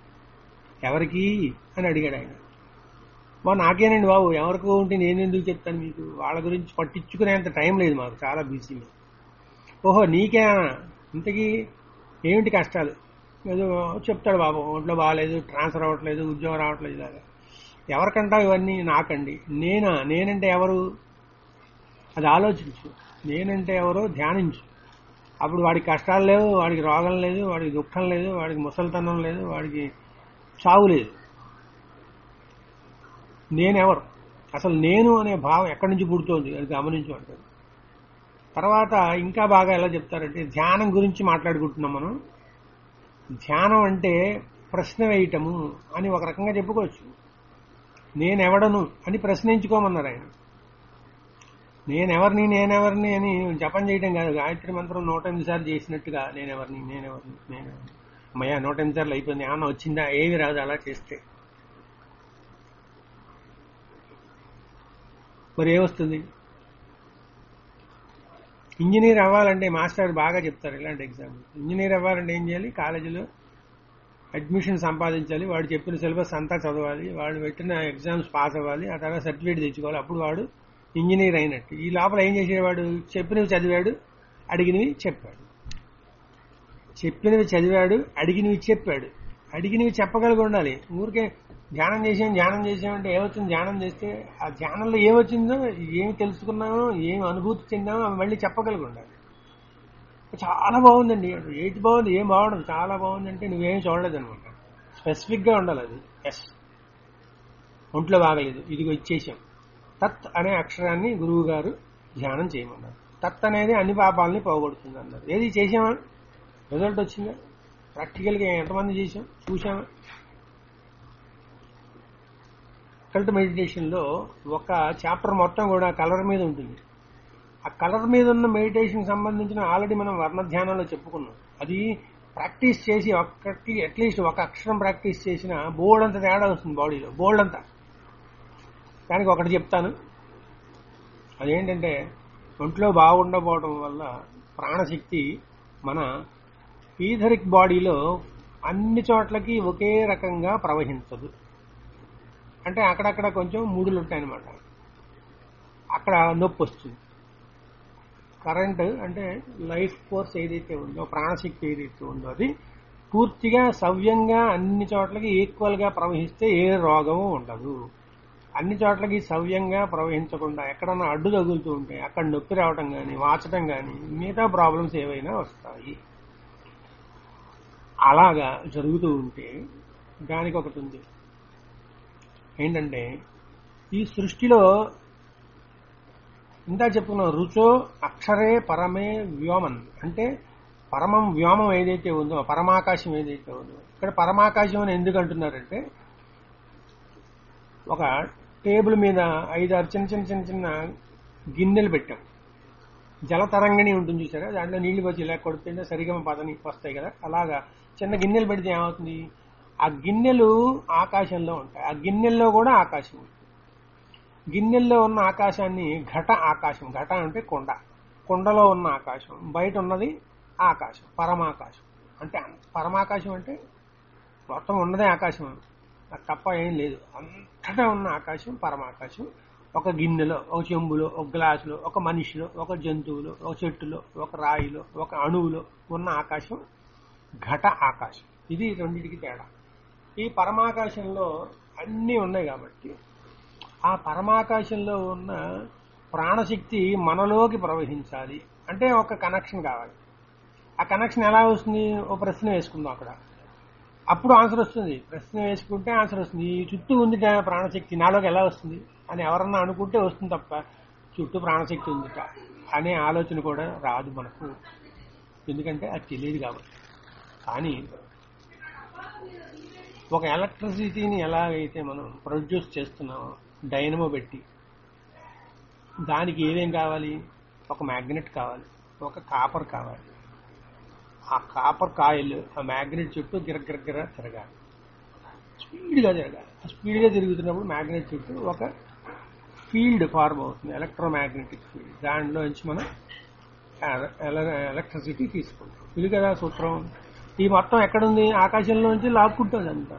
ఎవరికి అని అడిగాడు ఆయన బా నాకేనండి బాబు ఎవరికో ఉంటే నేను ఎందుకు చెప్తాను మీకు వాళ్ళ గురించి పట్టించుకునేంత టైం లేదు మాకు చాలా బిజీ ఓహో నీకేనా ఇంతకీ ఏమిటి కష్టాలు ఏదో చెప్తాడు బాబు ఒంట్లో బాగాలేదు ట్రాన్స్ఫర్ అవ్వట్లేదు ఉద్యోగం రావట్లేదు ఇలాగా ఎవరికంటావు ఇవన్నీ నాకండి నేనా నేనంటే ఎవరు అది ఆలోచించు నేనంటే ఎవరో ధ్యానించు అప్పుడు వాడికి కష్టాలు లేవు వాడికి రోగం లేదు వాడికి దుఃఖం లేదు వాడికి ముసలితనం లేదు వాడికి చావు లేదు నేనెవరు అసలు నేను అనే భావం ఎక్కడి నుంచి పుడుతోంది అది గమనించు అంటారు తర్వాత ఇంకా బాగా ఎలా చెప్తారంటే ధ్యానం గురించి మాట్లాడుకుంటున్నాం మనం ధ్యానం అంటే ప్రశ్న వేయటము అని ఒక రకంగా చెప్పుకోవచ్చు నేనెవడను అని ప్రశ్నించుకోమన్నారు ఆయన నేనెవరిని నేనెవరిని అని జపం చేయడం కాదు గాయత్రి మంత్రం నూట ఎనిమిది సార్లు చేసినట్టుగా నేనెవరిని నేనెవరిని నేనెవరిని అమ్మయ్య నూట ఎనిమిది సార్లు అయిపోయింది ఏమన్నా వచ్చిందా ఏమి రాదు అలా చేస్తే మరి ఏమొస్తుంది ఇంజనీర్ అవ్వాలంటే మాస్టర్ బాగా చెప్తారు ఇలాంటి ఎగ్జామ్ ఇంజనీర్ అవ్వాలంటే ఏం చేయాలి కాలేజీలో అడ్మిషన్ సంపాదించాలి వాడు చెప్పిన సిలబస్ అంతా చదవాలి వాడు పెట్టిన ఎగ్జామ్స్ పాస్ అవ్వాలి ఆ తర్వాత సర్టిఫికేట్ తెచ్చుకోవాలి అప్పుడు వాడు ఇంజనీర్ అయినట్టు ఈ లోపల ఏం చేసేవాడు చెప్పినవి చదివాడు అడిగినవి చెప్పాడు చెప్పినవి చదివాడు అడిగినవి చెప్పాడు అడిగినవి చెప్పగలిగి ఉండాలి ఊరికే ధ్యానం చేసాం ధ్యానం చేసామంటే ఏమొచ్చింది ధ్యానం చేస్తే ఆ ధ్యానంలో ఏమొచ్చిందో ఏమి తెలుసుకున్నామో ఏమి అనుభూతి చెందామో అవి మళ్ళీ చెప్పగలిగి ఉండాలి చాలా బాగుందండి ఏది బాగుంది ఏం బాగుండదు చాలా బాగుందంటే నువ్వేం చూడలేదు అనమాట స్పెసిఫిక్ గా ఉండాలి అది ఎస్ ఒంట్లో బాగలేదు ఇదిగో ఇచ్చేసాం తత్ అనే అక్షరాన్ని గురువు గారు ధ్యానం చేయమన్నారు తత్ అనేది అన్ని పాపాలని పోగొడుతుంది అన్నారు ఏది చేసామా రిజల్ట్ వచ్చిందా ప్రాక్టికల్ గా ఎంతమంది చేసాం చూసామా కల్ట్ మెడిటేషన్ లో ఒక చాప్టర్ మొత్తం కూడా కలర్ మీద ఉంటుంది ఆ కలర్ మీద ఉన్న మెడిటేషన్ సంబంధించిన ఆల్రెడీ మనం వర్ణ ధ్యానంలో చెప్పుకున్నాం అది ప్రాక్టీస్ చేసి ఒక్కటి అట్లీస్ట్ ఒక అక్షరం ప్రాక్టీస్ చేసిన బోల్డ్ అంత తేడా వస్తుంది బాడీలో బోల్డ్ అంతా దానికి ఒకటి చెప్తాను అదేంటంటే ఒంట్లో బాగుండకపోవడం వల్ల ప్రాణశక్తి మన ఈథరిక్ బాడీలో అన్ని చోట్లకి ఒకే రకంగా ప్రవహించదు అంటే అక్కడక్కడ కొంచెం మూడులు ఉంటాయన్నమాట అక్కడ నొప్పి వస్తుంది కరెంట్ అంటే లైఫ్ ఫోర్స్ ఏదైతే ఉందో ప్రాణశక్తి ఏదైతే ఉందో అది పూర్తిగా సవ్యంగా అన్ని చోట్లకి ఈక్వల్ గా ప్రవహిస్తే ఏ రోగము ఉండదు అన్ని చోట్లకి సవ్యంగా ప్రవహించకుండా ఎక్కడన్నా అడ్డు తగులుతూ ఉంటే అక్కడ నొప్పి రావటం కానీ వాచటం కానీ మిగతా ప్రాబ్లమ్స్ ఏవైనా వస్తాయి అలాగా జరుగుతూ ఉంటే దానికి ఒకటి ఉంది ఏంటంటే ఈ సృష్టిలో ఇందా చెప్పుకున్నాం రుచో అక్షరే పరమే వ్యోమన్ అంటే పరమం వ్యోమం ఏదైతే ఉందో పరమాకాశం ఏదైతే ఉందో ఇక్కడ పరమాకాశం అని ఎందుకు అంటున్నారంటే ఒక టేబుల్ మీద ఐదారు చిన్న చిన్న చిన్న చిన్న గిన్నెలు పెట్టాం జల తరంగిణి ఉంటుంది చూసారా దాంట్లో నీళ్లు వచ్చి ఇలా కొడితే సరిగమ పదని వస్తాయి కదా అలాగా చిన్న గిన్నెలు పెడితే ఏమవుతుంది ఆ గిన్నెలు ఆకాశంలో ఉంటాయి ఆ గిన్నెల్లో కూడా ఆకాశం ఉంటుంది గిన్నెల్లో ఉన్న ఆకాశాన్ని ఘట ఆకాశం ఘట అంటే కొండ కొండలో ఉన్న ఆకాశం బయట ఉన్నది ఆకాశం పరమాకాశం అంటే పరమాకాశం అంటే మొత్తం ఉన్నదే ఆకాశం అది తప్ప ఏం లేదు అంతటా ఉన్న ఆకాశం పరమాకాశం ఒక గిన్నెలో ఒక చెంబులో ఒక గ్లాసులో ఒక మనిషిలో ఒక జంతువులో ఒక చెట్టులో ఒక రాయిలో ఒక అణువులో ఉన్న ఆకాశం ఘట ఆకాశం ఇది రెండింటికి తేడా ఈ పరమాకాశంలో అన్నీ ఉన్నాయి కాబట్టి ఆ పరమాకాశంలో ఉన్న ప్రాణశక్తి మనలోకి ప్రవహించాలి అంటే ఒక కనెక్షన్ కావాలి ఆ కనెక్షన్ ఎలా వస్తుంది ఒక ప్రశ్న వేసుకుందాం అక్కడ అప్పుడు ఆన్సర్ వస్తుంది ప్రశ్న వేసుకుంటే ఆన్సర్ వస్తుంది ఈ చుట్టూ ఉంది ప్రాణశక్తి నాలోకి ఎలా వస్తుంది అని ఎవరన్నా అనుకుంటే వస్తుంది తప్ప చుట్టూ ప్రాణశక్తి ఉందిట అనే ఆలోచన కూడా రాదు మనకు ఎందుకంటే అది తెలియదు కాబట్టి కానీ ఒక ఎలక్ట్రిసిటీని ఎలాగైతే మనం ప్రొడ్యూస్ చేస్తున్నామో డైనమో పెట్టి దానికి ఏమేం కావాలి ఒక మ్యాగ్నెట్ కావాలి ఒక కాపర్ కావాలి ఆ కాపర్ కాయిల్ ఆ మ్యాగ్నెట్ చుట్టూ గిరగిరగిర తిరగాలి స్పీడ్గా తిరగాలి ఆ స్పీడ్గా తిరుగుతున్నప్పుడు మ్యాగ్నెట్ చుట్టూ ఒక ఫీల్డ్ ఫార్మ్ అవుతుంది ఎలక్ట్రోమాగ్నెటిక్ ఫీల్డ్ దాంట్లో నుంచి మనం ఎలక్ట్రిసిటీ తీసుకుంటాం ఇది కదా సూత్రం ఈ మొత్తం ఎక్కడుంది ఆకాశంలో నుంచి లాక్కుంటుంది అంతా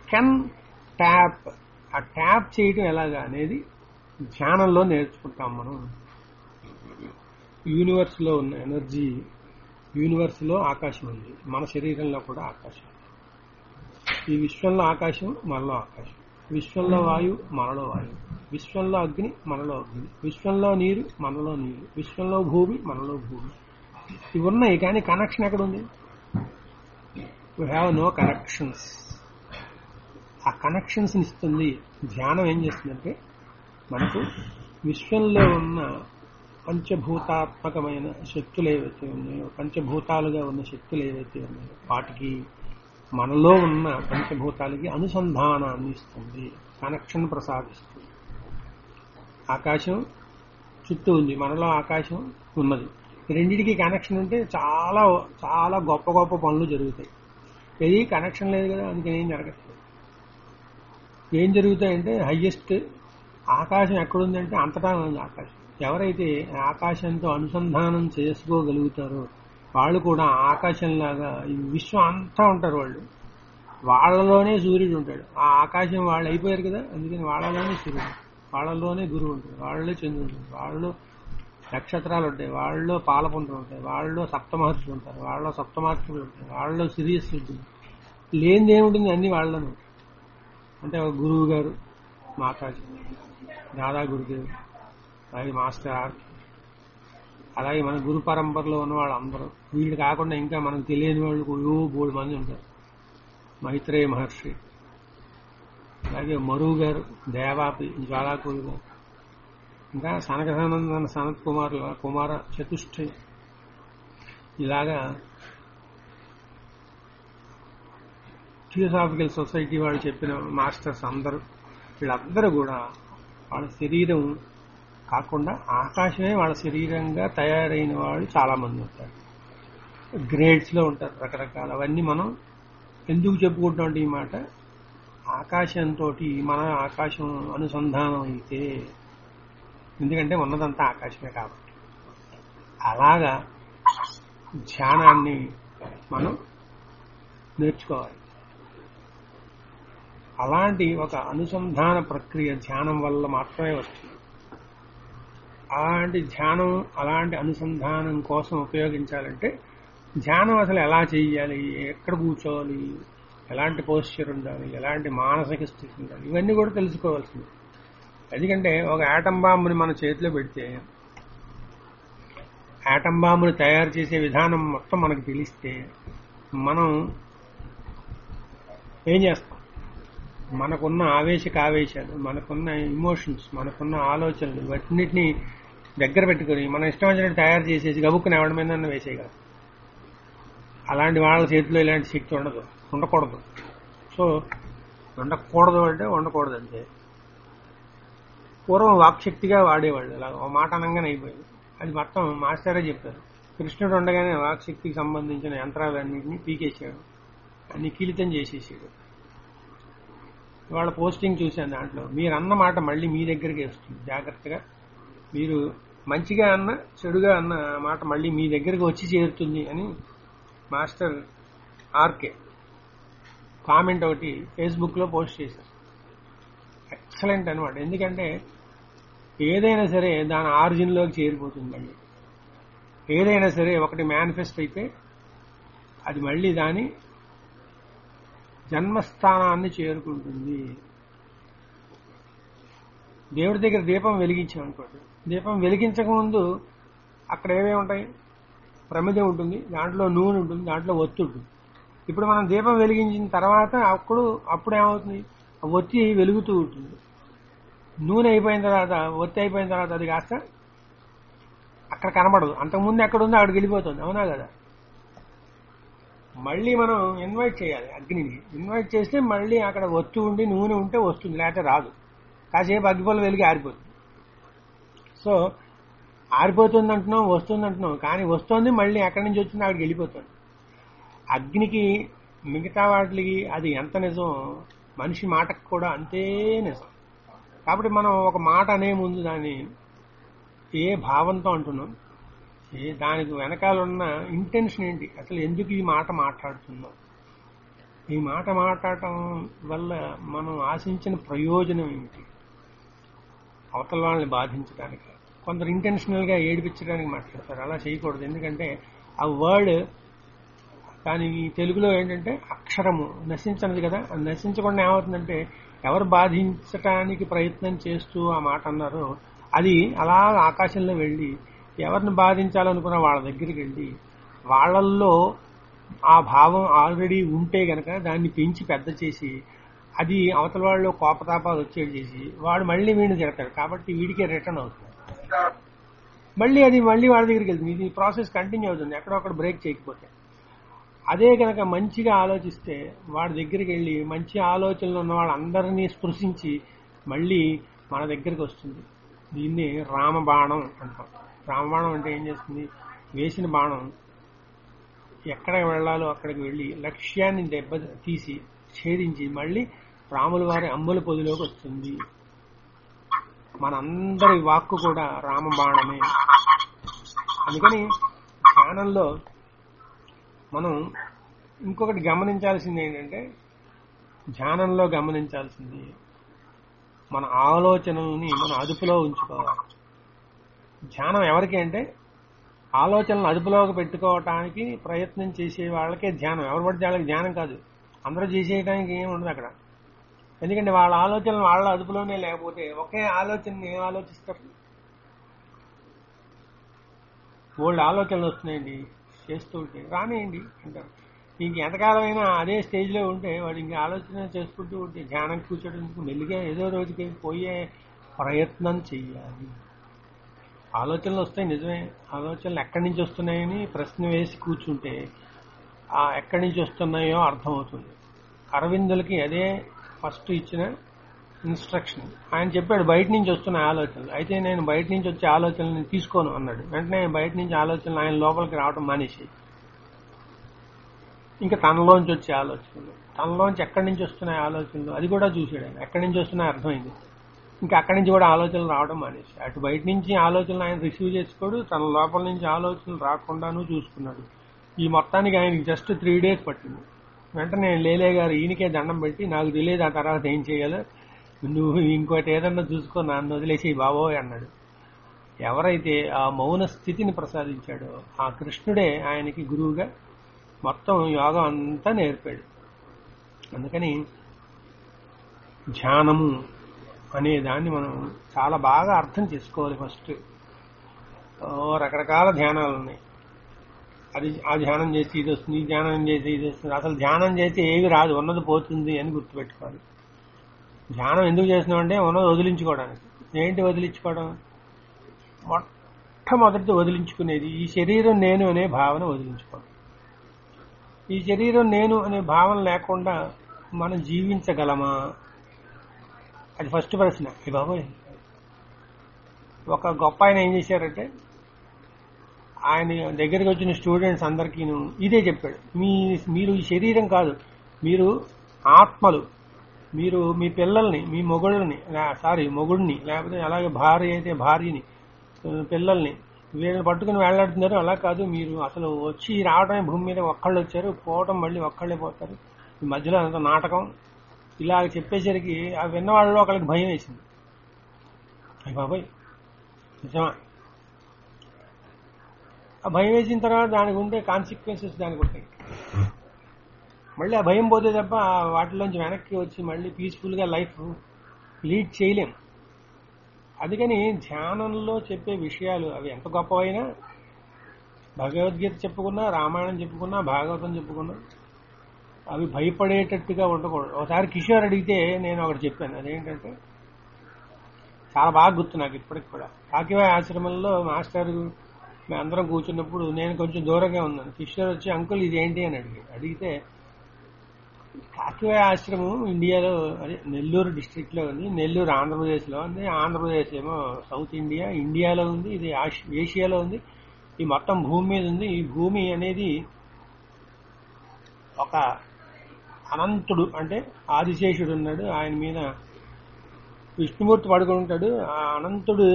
కెన్ ట్యాప్ ఆ ట్యాప్ చేయటం ఎలాగా అనేది ధ్యానంలో నేర్చుకుంటాం మనం యూనివర్స్ లో ఉన్న ఎనర్జీ యూనివర్స్ లో ఆకాశం ఉంది మన శరీరంలో కూడా ఆకాశం ఉంది. ఈ విశ్వంలో ఆకాశం మనలో ఆకాశం విశ్వంలో వాయువు మనలో వాయువు విశ్వంలో అగ్ని మనలో అగ్ని విశ్వంలో నీరు మనలో నీరు విశ్వంలో భూమి మనలో భూమి ఇవి ఉన్నాయి కానీ కనెక్షన్ ఎక్కడ ఉంది యూ హ్యావ్ నో కనెక్షన్స్ ఆ కనెక్షన్స్ ఇస్తుంది ధ్యానం ఏం చేస్తుందంటే మనకు విశ్వంలో ఉన్న పంచభూతాత్మకమైన శక్తులు ఏవైతే ఉన్నాయో పంచభూతాలుగా ఉన్న శక్తులు ఏవైతే ఉన్నాయో వాటికి మనలో ఉన్న పంచభూతాలకి అనుసంధానాన్ని ఇస్తుంది కనెక్షన్ ప్రసాదిస్తుంది ఆకాశం చుట్టూ ఉంది మనలో ఆకాశం ఉన్నది ఈ రెండిటికి కనెక్షన్ ఉంటే చాలా చాలా గొప్ప గొప్ప పనులు జరుగుతాయి ఏది కనెక్షన్ లేదు కదా అందుకని ఏం జరగట్లేదు ఏం జరుగుతాయంటే హయ్యెస్ట్ ఆకాశం ఎక్కడుందంటే అంతటా ఉంది ఆకాశం ఎవరైతే ఆకాశంతో అనుసంధానం చేసుకోగలుగుతారో వాళ్ళు కూడా ఆకాశంలాగా ఈ విశ్వం అంతా ఉంటారు వాళ్ళు వాళ్ళలోనే సూర్యుడు ఉంటాడు ఆ ఆకాశం వాళ్ళు అయిపోయారు కదా అందుకని వాళ్ళలోనే సూర్యుడు వాళ్ళలోనే గురువు ఉంటాడు వాళ్ళలో చంద్రుడు ఉంటాడు వాళ్ళలో నక్షత్రాలు ఉంటాయి వాళ్ళలో పాలపుంటలు ఉంటాయి వాళ్ళలో సప్తమహర్షులు ఉంటారు వాళ్ళలో సప్తమార్షులు ఉంటాయి వాళ్ళలో సిరియస్ ఉంటుంది లేనిది ఏముంటుంది అన్ని వాళ్ళలోనే ఉంటాయి అంటే ఒక గురువు గారు మాతాజీ దాదా గురుదేవ్ అలాగే మాస్టర్ ఆర్ అలాగే మన గురు పరంపరలో ఉన్న వాళ్ళందరూ వీళ్ళు కాకుండా ఇంకా మనకు తెలియని వాళ్ళు ఏవో మూడు మంది ఉంటారు మైత్రేయ మహర్షి అలాగే మరువు గారు దేవాపి జ్వాలాకూరు గారు ఇంకా సనక సనందన సనత్ కుమార్ కుమార చతుష్టయ ఇలాగా థియోసాఫికల్ సొసైటీ వాళ్ళు చెప్పిన మాస్టర్స్ అందరూ వీళ్ళందరూ కూడా వాళ్ళ శరీరం కాకుండా ఆకాశమే వాళ్ళ శరీరంగా తయారైన వాళ్ళు చాలా మంది ఉంటారు గ్రేడ్స్ లో ఉంటారు రకరకాల అవన్నీ మనం ఎందుకు చెప్పుకుంటాం ఈ మాట ఆకాశంతో మన ఆకాశం అనుసంధానం అయితే ఎందుకంటే ఉన్నదంతా ఆకాశమే కాబట్టి అలాగా ధ్యానాన్ని మనం నేర్చుకోవాలి అలాంటి ఒక అనుసంధాన ప్రక్రియ ధ్యానం వల్ల మాత్రమే వస్తుంది అలాంటి ధ్యానం అలాంటి అనుసంధానం కోసం ఉపయోగించాలంటే ధ్యానం అసలు ఎలా చేయాలి ఎక్కడ కూర్చోవాలి ఎలాంటి పోస్చర్ ఉండాలి ఎలాంటి మానసిక స్థితి ఉండాలి ఇవన్నీ కూడా తెలుసుకోవాల్సింది ఎందుకంటే ఒక ఆటం బాంబుని మన చేతిలో పెడితే ఆటం బాంబుని తయారు చేసే విధానం మొత్తం మనకు తెలిస్తే మనం ఏం చేస్తాం మనకున్న ఆవేశక ఆవేశాలు మనకున్న ఇమోషన్స్ మనకున్న ఆలోచనలు ఇవన్నిటిని దగ్గర పెట్టుకుని మన ఇష్టం వచ్చినట్టు తయారు చేసేసి గబుక్కుని ఎవరి మీద వేసేయగలం అలాంటి వాళ్ళ చేతిలో ఇలాంటి శక్తి ఉండదు ఉండకూడదు సో ఉండకూడదు అంటే ఉండకూడదు అంతే పూర్వం వాక్శక్తిగా వాడేవాళ్ళు అలా ఒక మాట అనగానే అయిపోయింది అది మొత్తం మాస్టరే చెప్పారు కృష్ణుడు ఉండగానే వాక్శక్తికి సంబంధించిన యంత్రాలన్నింటినీ పీకేసాడు అన్ని కీలితం చేసేసాడు వాళ్ళ పోస్టింగ్ చూశాను దాంట్లో మీరు అన్న మాట మళ్ళీ మీ దగ్గరికి వస్తుంది జాగ్రత్తగా మీరు మంచిగా అన్న చెడుగా అన్న మాట మళ్ళీ మీ దగ్గరికి వచ్చి చేరుతుంది అని మాస్టర్ ఆర్కే కామెంట్ ఒకటి ఫేస్బుక్ లో పోస్ట్ చేశారు ఎక్సలెంట్ అనమాట ఎందుకంటే ఏదైనా సరే దాని ఆరిజిన్ లోకి చేరిపోతుంది మళ్ళీ ఏదైనా సరే ఒకటి మేనిఫెస్ట్ అయితే అది మళ్ళీ దాని జన్మస్థానాన్ని చేరుకుంటుంది దేవుడి దగ్గర దీపం వెలిగించాం అనుకోండి దీపం వెలిగించక ముందు అక్కడ ఏమేమి ఉంటాయి ప్రమిద ఉంటుంది దాంట్లో నూనె ఉంటుంది దాంట్లో ఒత్తి ఉంటుంది ఇప్పుడు మనం దీపం వెలిగించిన తర్వాత అప్పుడు అప్పుడు ఏమవుతుంది ఆ ఒత్తి వెలుగుతూ ఉంటుంది నూనె అయిపోయిన తర్వాత ఒత్తి అయిపోయిన తర్వాత అది కాస్త అక్కడ కనబడదు అంతకుముందు ఎక్కడ ఉందో అక్కడికి వెళ్ళిపోతుంది అవునా కదా మళ్ళీ మనం ఇన్వైట్ చేయాలి అగ్నిని ఇన్వైట్ చేస్తే మళ్ళీ అక్కడ ఒత్తి ఉండి నూనె ఉంటే వస్తుంది లేకపోతే రాదు కాసేపు అగ్గిపొల వెలిగి ఆరిపోతుంది సో ఆరిపోతుంది అంటున్నాం వస్తుంది అంటున్నాం కానీ వస్తుంది మళ్ళీ ఎక్కడి నుంచి వచ్చిందో అక్కడికి వెళ్ళిపోతుంది అగ్నికి మిగతా వాటికి అది ఎంత నిజం మనిషి మాటకు కూడా అంతే నిజం కాబట్టి మనం ఒక మాట అనే ముందు దాన్ని ఏ భావంతో అంటున్నాం ఏ దానికి వెనకాల ఉన్న ఇంటెన్షన్ ఏంటి అసలు ఎందుకు ఈ మాట మాట్లాడుతున్నాం ఈ మాట మాట్లాడటం వల్ల మనం ఆశించిన ప్రయోజనం ఏమిటి అవతల వాళ్ళని బాధించడానికి కొందరు ఇంటెన్షనల్ గా ఏడిపించడానికి మాట్లాడతారు అలా చేయకూడదు ఎందుకంటే ఆ వర్డ్ దాని తెలుగులో ఏంటంటే అక్షరము నశించనిది కదా అది నశించకుండా ఏమవుతుందంటే ఎవరు బాధించటానికి ప్రయత్నం చేస్తూ ఆ మాట అన్నారో అది అలా ఆకాశంలో వెళ్ళి ఎవరిని బాధించాలనుకున్న వాళ్ళ దగ్గరికి వెళ్ళి వాళ్ళల్లో ఆ భావం ఆల్రెడీ ఉంటే గనక దాన్ని పెంచి పెద్ద చేసి అది అవతల వాళ్ళు కోపతాపాలు వచ్చేది చేసి వాడు మళ్ళీ వీడిని తిడతాడు కాబట్టి వీడికే రిటర్న్ అవుతుంది మళ్ళీ అది మళ్ళీ వాడి దగ్గరికి వెళ్తుంది ఇది ప్రాసెస్ కంటిన్యూ అవుతుంది ఎక్కడొక్కడ బ్రేక్ చేయకపోతే అదే కనుక మంచిగా ఆలోచిస్తే వాడి దగ్గరికి వెళ్ళి మంచి ఆలోచనలు ఉన్న వాళ్ళందరినీ స్పృశించి మళ్ళీ మన దగ్గరికి వస్తుంది దీన్ని రామబాణం అంటాం రామబాణం అంటే ఏం చేస్తుంది వేసిన బాణం ఎక్కడికి వెళ్ళాలో అక్కడికి వెళ్ళి లక్ష్యాన్ని దెబ్బ తీసి ఛేదించి మళ్ళీ రాముల వారి అమ్ముల పొదిలోకి వస్తుంది మనందరి వాక్కు కూడా రామబాణమే అందుకని ధ్యానంలో మనం ఇంకొకటి గమనించాల్సింది ఏంటంటే ధ్యానంలో గమనించాల్సింది మన ఆలోచనల్ని మన అదుపులో ఉంచుకోవాలి ధ్యానం ఎవరికి అంటే ఆలోచనలు అదుపులోకి పెట్టుకోవటానికి ప్రయత్నం చేసే వాళ్ళకే ధ్యానం ఎవరు పడితే వాళ్ళకి ధ్యానం కాదు అందరూ చేసేయడానికి ఏమి ఉండదు అక్కడ ఎందుకంటే వాళ్ళ ఆలోచనలు వాళ్ళ అదుపులోనే లేకపోతే ఒకే ఆలోచనని ఏం ఆలోచిస్తారు ఓల్డ్ ఆలోచనలు వస్తున్నాయండి చేస్తూ ఉంటే రానియండి అంటారు ఇంక ఎంతకాలమైనా అదే స్టేజ్లో ఉంటే వాడు ఇంక ఆలోచన చేసుకుంటూ ఉంటే ధ్యానం కూర్చోవడం మెల్లిగా ఏదో రోజుకి పోయే ప్రయత్నం చెయ్యాలి ఆలోచనలు వస్తాయి నిజమే ఆలోచనలు ఎక్కడి నుంచి వస్తున్నాయని ప్రశ్న వేసి కూర్చుంటే ఆ ఎక్కడి నుంచి వస్తున్నాయో అర్థమవుతుంది అరవిందులకి అదే ఫస్ట్ ఇచ్చిన ఇన్స్ట్రక్షన్ ఆయన చెప్పాడు బయట నుంచి వస్తున్న ఆలోచనలు అయితే నేను బయట నుంచి వచ్చే ఆలోచనలు తీసుకోను అన్నాడు వెంటనే బయట నుంచి ఆలోచనలు ఆయన లోపలికి రావడం మానేసి ఇంకా తనలోంచి వచ్చే ఆలోచనలు తనలోంచి ఎక్కడి నుంచి వస్తున్నాయి ఆలోచనలు అది కూడా చూసాడు ఆయన ఎక్కడి నుంచి వస్తున్నాయి అర్థమైంది ఇంకా అక్కడి నుంచి కూడా ఆలోచనలు రావడం మానేసి అటు బయట నుంచి ఆలోచనలు ఆయన రిసీవ్ చేసుకోడు తన లోపల నుంచి ఆలోచనలు రాకుండాను చూసుకున్నాడు ఈ మొత్తానికి ఆయనకి జస్ట్ త్రీ డేస్ పట్టింది వెంటనే లేలే గారు ఈయనకే దండం పెట్టి నాకు తెలియదు ఆ తర్వాత ఏం చేయాలో నువ్వు ఇంకోటి ఏదన్నా చూసుకో నన్ను వదిలేసి బాబోయ్ అన్నాడు ఎవరైతే ఆ మౌన స్థితిని ప్రసాదించాడో ఆ కృష్ణుడే ఆయనకి గురువుగా మొత్తం యోగం అంతా నేర్పాడు అందుకని ధ్యానము అనే దాన్ని మనం చాలా బాగా అర్థం చేసుకోవాలి ఫస్ట్ ఓ రకరకాల ధ్యానాలు ఉన్నాయి అది ఆ ధ్యానం చేసి ఇది వస్తుంది ఈ ధ్యానం చేసి ఇది వస్తుంది అసలు ధ్యానం చేసి ఏవి రాదు ఉన్నది పోతుంది అని గుర్తుపెట్టుకోవాలి ధ్యానం ఎందుకు చేస్తున్నామంటే ఉన్నది వదిలించుకోవడానికి ఏంటి వదిలించుకోవడం మొట్టమొదటి వదిలించుకునేది ఈ శరీరం నేను అనే భావన వదిలించుకోవడం ఈ శరీరం నేను అనే భావన లేకుండా మనం జీవించగలమా అది ఫస్ట్ ప్రశ్న ఈ బాబోయ్ ఒక గొప్ప ఆయన ఏం చేశారంటే ఆయన దగ్గరికి వచ్చిన స్టూడెంట్స్ అందరికీ ఇదే చెప్పాడు మీ మీరు ఈ శరీరం కాదు మీరు ఆత్మలు మీరు మీ పిల్లల్ని మీ మొగుళ్ళని సారీ మొగుడిని లేకపోతే అలాగే భార్య అయితే భార్యని పిల్లల్ని వీళ్ళని పట్టుకుని వేలాడుతున్నారు అలా కాదు మీరు అసలు వచ్చి రావడమే భూమి మీద ఒక్కళ్ళు వచ్చారు పోవటం మళ్ళీ ఒక్కళ్ళే పోతారు ఈ మధ్యలో అంత నాటకం ఇలా చెప్పేసరికి ఆ విన్న వాళ్ళలో ఒకళ్ళకి భయం వేసింది అయ్యి బాబాయ్ నిజమా ఆ భయం వేసిన తర్వాత దానికి ఉండే కాన్సిక్వెన్సెస్ దానికి ఉంటాయి మళ్ళీ ఆ భయం పోతే తప్ప వాటిలోంచి వెనక్కి వచ్చి మళ్ళీ పీస్ఫుల్గా లైఫ్ లీడ్ చేయలేం అందుకని ధ్యానంలో చెప్పే విషయాలు అవి ఎంత గొప్పవైనా భగవద్గీత చెప్పుకున్నా రామాయణం చెప్పుకున్నా భాగవతం చెప్పుకున్నా అవి భయపడేటట్టుగా ఉండకూడదు ఒకసారి కిషోర్ అడిగితే నేను ఒకటి చెప్పాను అదేంటంటే చాలా బాగా గుర్తు నాకు ఇప్పటికి కూడా కాకివాయ ఆశ్రమంలో మాస్టర్ మేమందరం కూర్చున్నప్పుడు నేను కొంచెం దూరంగా ఉన్నాను కిషోర్ వచ్చి అంకుల్ ఇది ఏంటి అని అడిగాడు అడిగితే కాకివాయ ఆశ్రమం ఇండియాలో అదే నెల్లూరు డిస్ట్రిక్ట్ లో ఉంది నెల్లూరు ఆంధ్రప్రదేశ్ లో ఉంది ఆంధ్రప్రదేశ్ ఏమో సౌత్ ఇండియా ఇండియాలో ఉంది ఇది ఆష్- ఏషియాలో ఉంది ఈ మొత్తం భూమి మీద ఉంది ఈ భూమి అనేది ఒక అనంతుడు అంటే ఆదిశేషుడు ఉన్నాడు ఆయన మీద విష్ణుమూర్తి పడుకుని ఉంటాడు ఆ అనంతుడు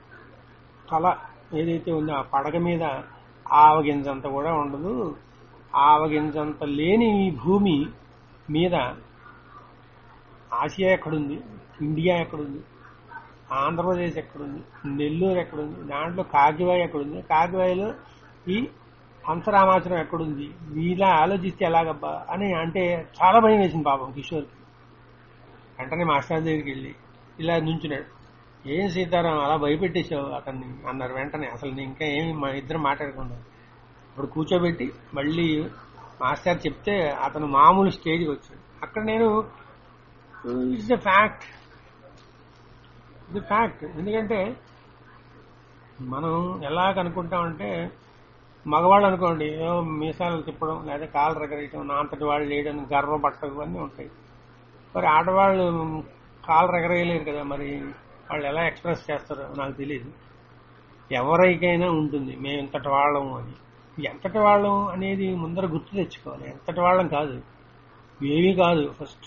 తల ఏదైతే ఉందో ఆ పడగ మీద ఆవగింజంత కూడా ఉండదు ఆవగించంత లేని ఈ భూమి మీద ఆసియా ఎక్కడుంది ఇండియా ఎక్కడుంది ఆంధ్రప్రదేశ్ ఎక్కడుంది నెల్లూరు ఎక్కడుంది దాంట్లో కాకివాయి ఎక్కడుంది కాకివాయిలో ఈ హంసరామాచరం ఎక్కడుంది ఇలా ఆలోచిస్తే ఎలాగబ్బా అని అంటే చాలా భయం వేసింది పాపం కిషోర్కి వెంటనే మాస్టర్ దగ్గరికి వెళ్ళి ఇలా నుంచున్నాడు ఏం సీతారాం అలా భయపెట్టేశావు అతన్ని అన్నారు వెంటనే అసలు నేను ఇంకా ఏమి మా ఇద్దరం మాట్లాడకుండా ఇప్పుడు కూర్చోబెట్టి మళ్ళీ మాస్టర్ చెప్తే అతను మామూలు స్టేజ్కి వచ్చాడు అక్కడ నేను ఇట్స్ ఎ ఫ్యాక్ట్ ఇది ఫ్యాక్ట్ ఎందుకంటే మనం ఎలా కనుక్కుంటామంటే మగవాళ్ళు అనుకోండి ఏదో మీసాలు తిప్పడం లేదా కాలు రగరేయటం నా అంతటి వాళ్ళు లేయడం గర్వపట్టడం అన్నీ ఉంటాయి మరి ఆడవాళ్ళు కాలు రగరేయలేరు కదా మరి వాళ్ళు ఎలా ఎక్స్ప్రెస్ చేస్తారో నాకు తెలియదు ఎవరికైనా ఉంటుంది మేము ఎంతటి వాళ్ళం అని ఎంతటి వాళ్ళం అనేది ముందర గుర్తు తెచ్చుకోవాలి ఎంతటి వాళ్ళం కాదు ఏమీ కాదు ఫస్ట్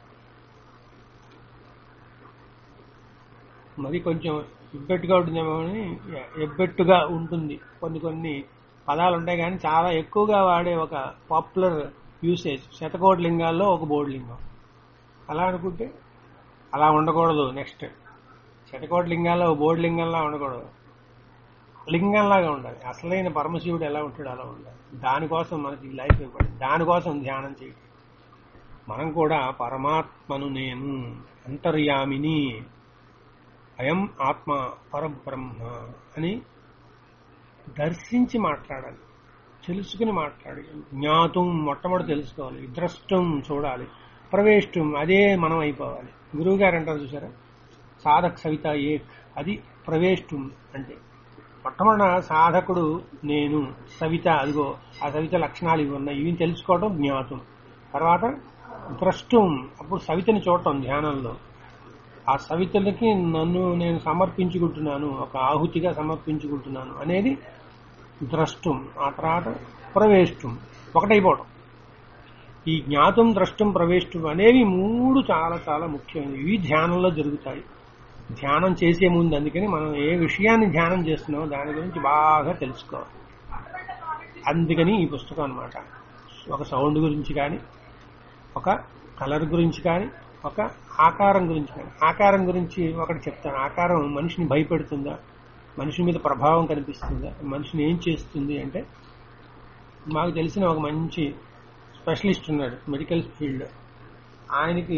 మరి కొంచెం ఎబ్బెట్టుగా ఉంటుందేమో అని ఎబ్బెట్టుగా ఉంటుంది కొన్ని కొన్ని పదాలు ఉంటాయి కానీ చాలా ఎక్కువగా వాడే ఒక పాపులర్ యూసేజ్ శతకోటి లింగాల్లో ఒక బోర్డు లింగం అలా అనుకుంటే అలా ఉండకూడదు నెక్స్ట్ శతకోటి లింగాల్లో ఒక బోర్డు లింగంలా ఉండకూడదు లింగంలాగా ఉండాలి అసలైన పరమశివుడు ఎలా ఉంటాడు అలా ఉండాలి దానికోసం మనకి ఈ లైఫ్ ఇవ్వబడింది దానికోసం ధ్యానం చేయడం మనం కూడా పరమాత్మను నేను అంతర్యామిని అయం ఆత్మ పరబ్రహ్మ అని దర్శించి మాట్లాడాలి తెలుసుకుని మాట్లాడాలి జ్ఞాతం మొట్టమొదటి తెలుసుకోవాలి ద్రష్టం చూడాలి ప్రవేష్టం అదే మనం అయిపోవాలి గురువు గారు అంటారు చూసారా సాధక్ సవిత ఏక్ అది ప్రవేష్టం అంటే మొట్టమొదట సాధకుడు నేను సవిత అదిగో ఆ సవిత లక్షణాలు ఇవి ఉన్నాయి ఇవి తెలుసుకోవడం జ్ఞాతం తర్వాత ద్రష్టం అప్పుడు సవితని చూడటం ధ్యానంలో ఆ సవితలకి నన్ను నేను సమర్పించుకుంటున్నాను ఒక ఆహుతిగా సమర్పించుకుంటున్నాను అనేది ద్రష్టం ఆ తర్వాత ప్రవేష్టం ఒకటైపోవడం ఈ జ్ఞాతం ద్రష్టం ప్రవేష్టం అనేవి మూడు చాలా చాలా ముఖ్యమైనవి ఇవి ధ్యానంలో జరుగుతాయి ధ్యానం చేసే ముందు అందుకని మనం ఏ విషయాన్ని ధ్యానం చేస్తున్నామో దాని గురించి బాగా తెలుసుకోవాలి అందుకని ఈ పుస్తకం అన్నమాట ఒక సౌండ్ గురించి కానీ ఒక కలర్ గురించి కానీ ఒక ఆకారం గురించి కానీ ఆకారం గురించి ఒకటి చెప్తాను ఆకారం మనిషిని భయపెడుతుందా మనిషి మీద ప్రభావం కనిపిస్తుందా మనిషిని ఏం చేస్తుంది అంటే మాకు తెలిసిన ఒక మంచి స్పెషలిస్ట్ ఉన్నాడు మెడికల్ ఫీల్డ్ ఆయనకి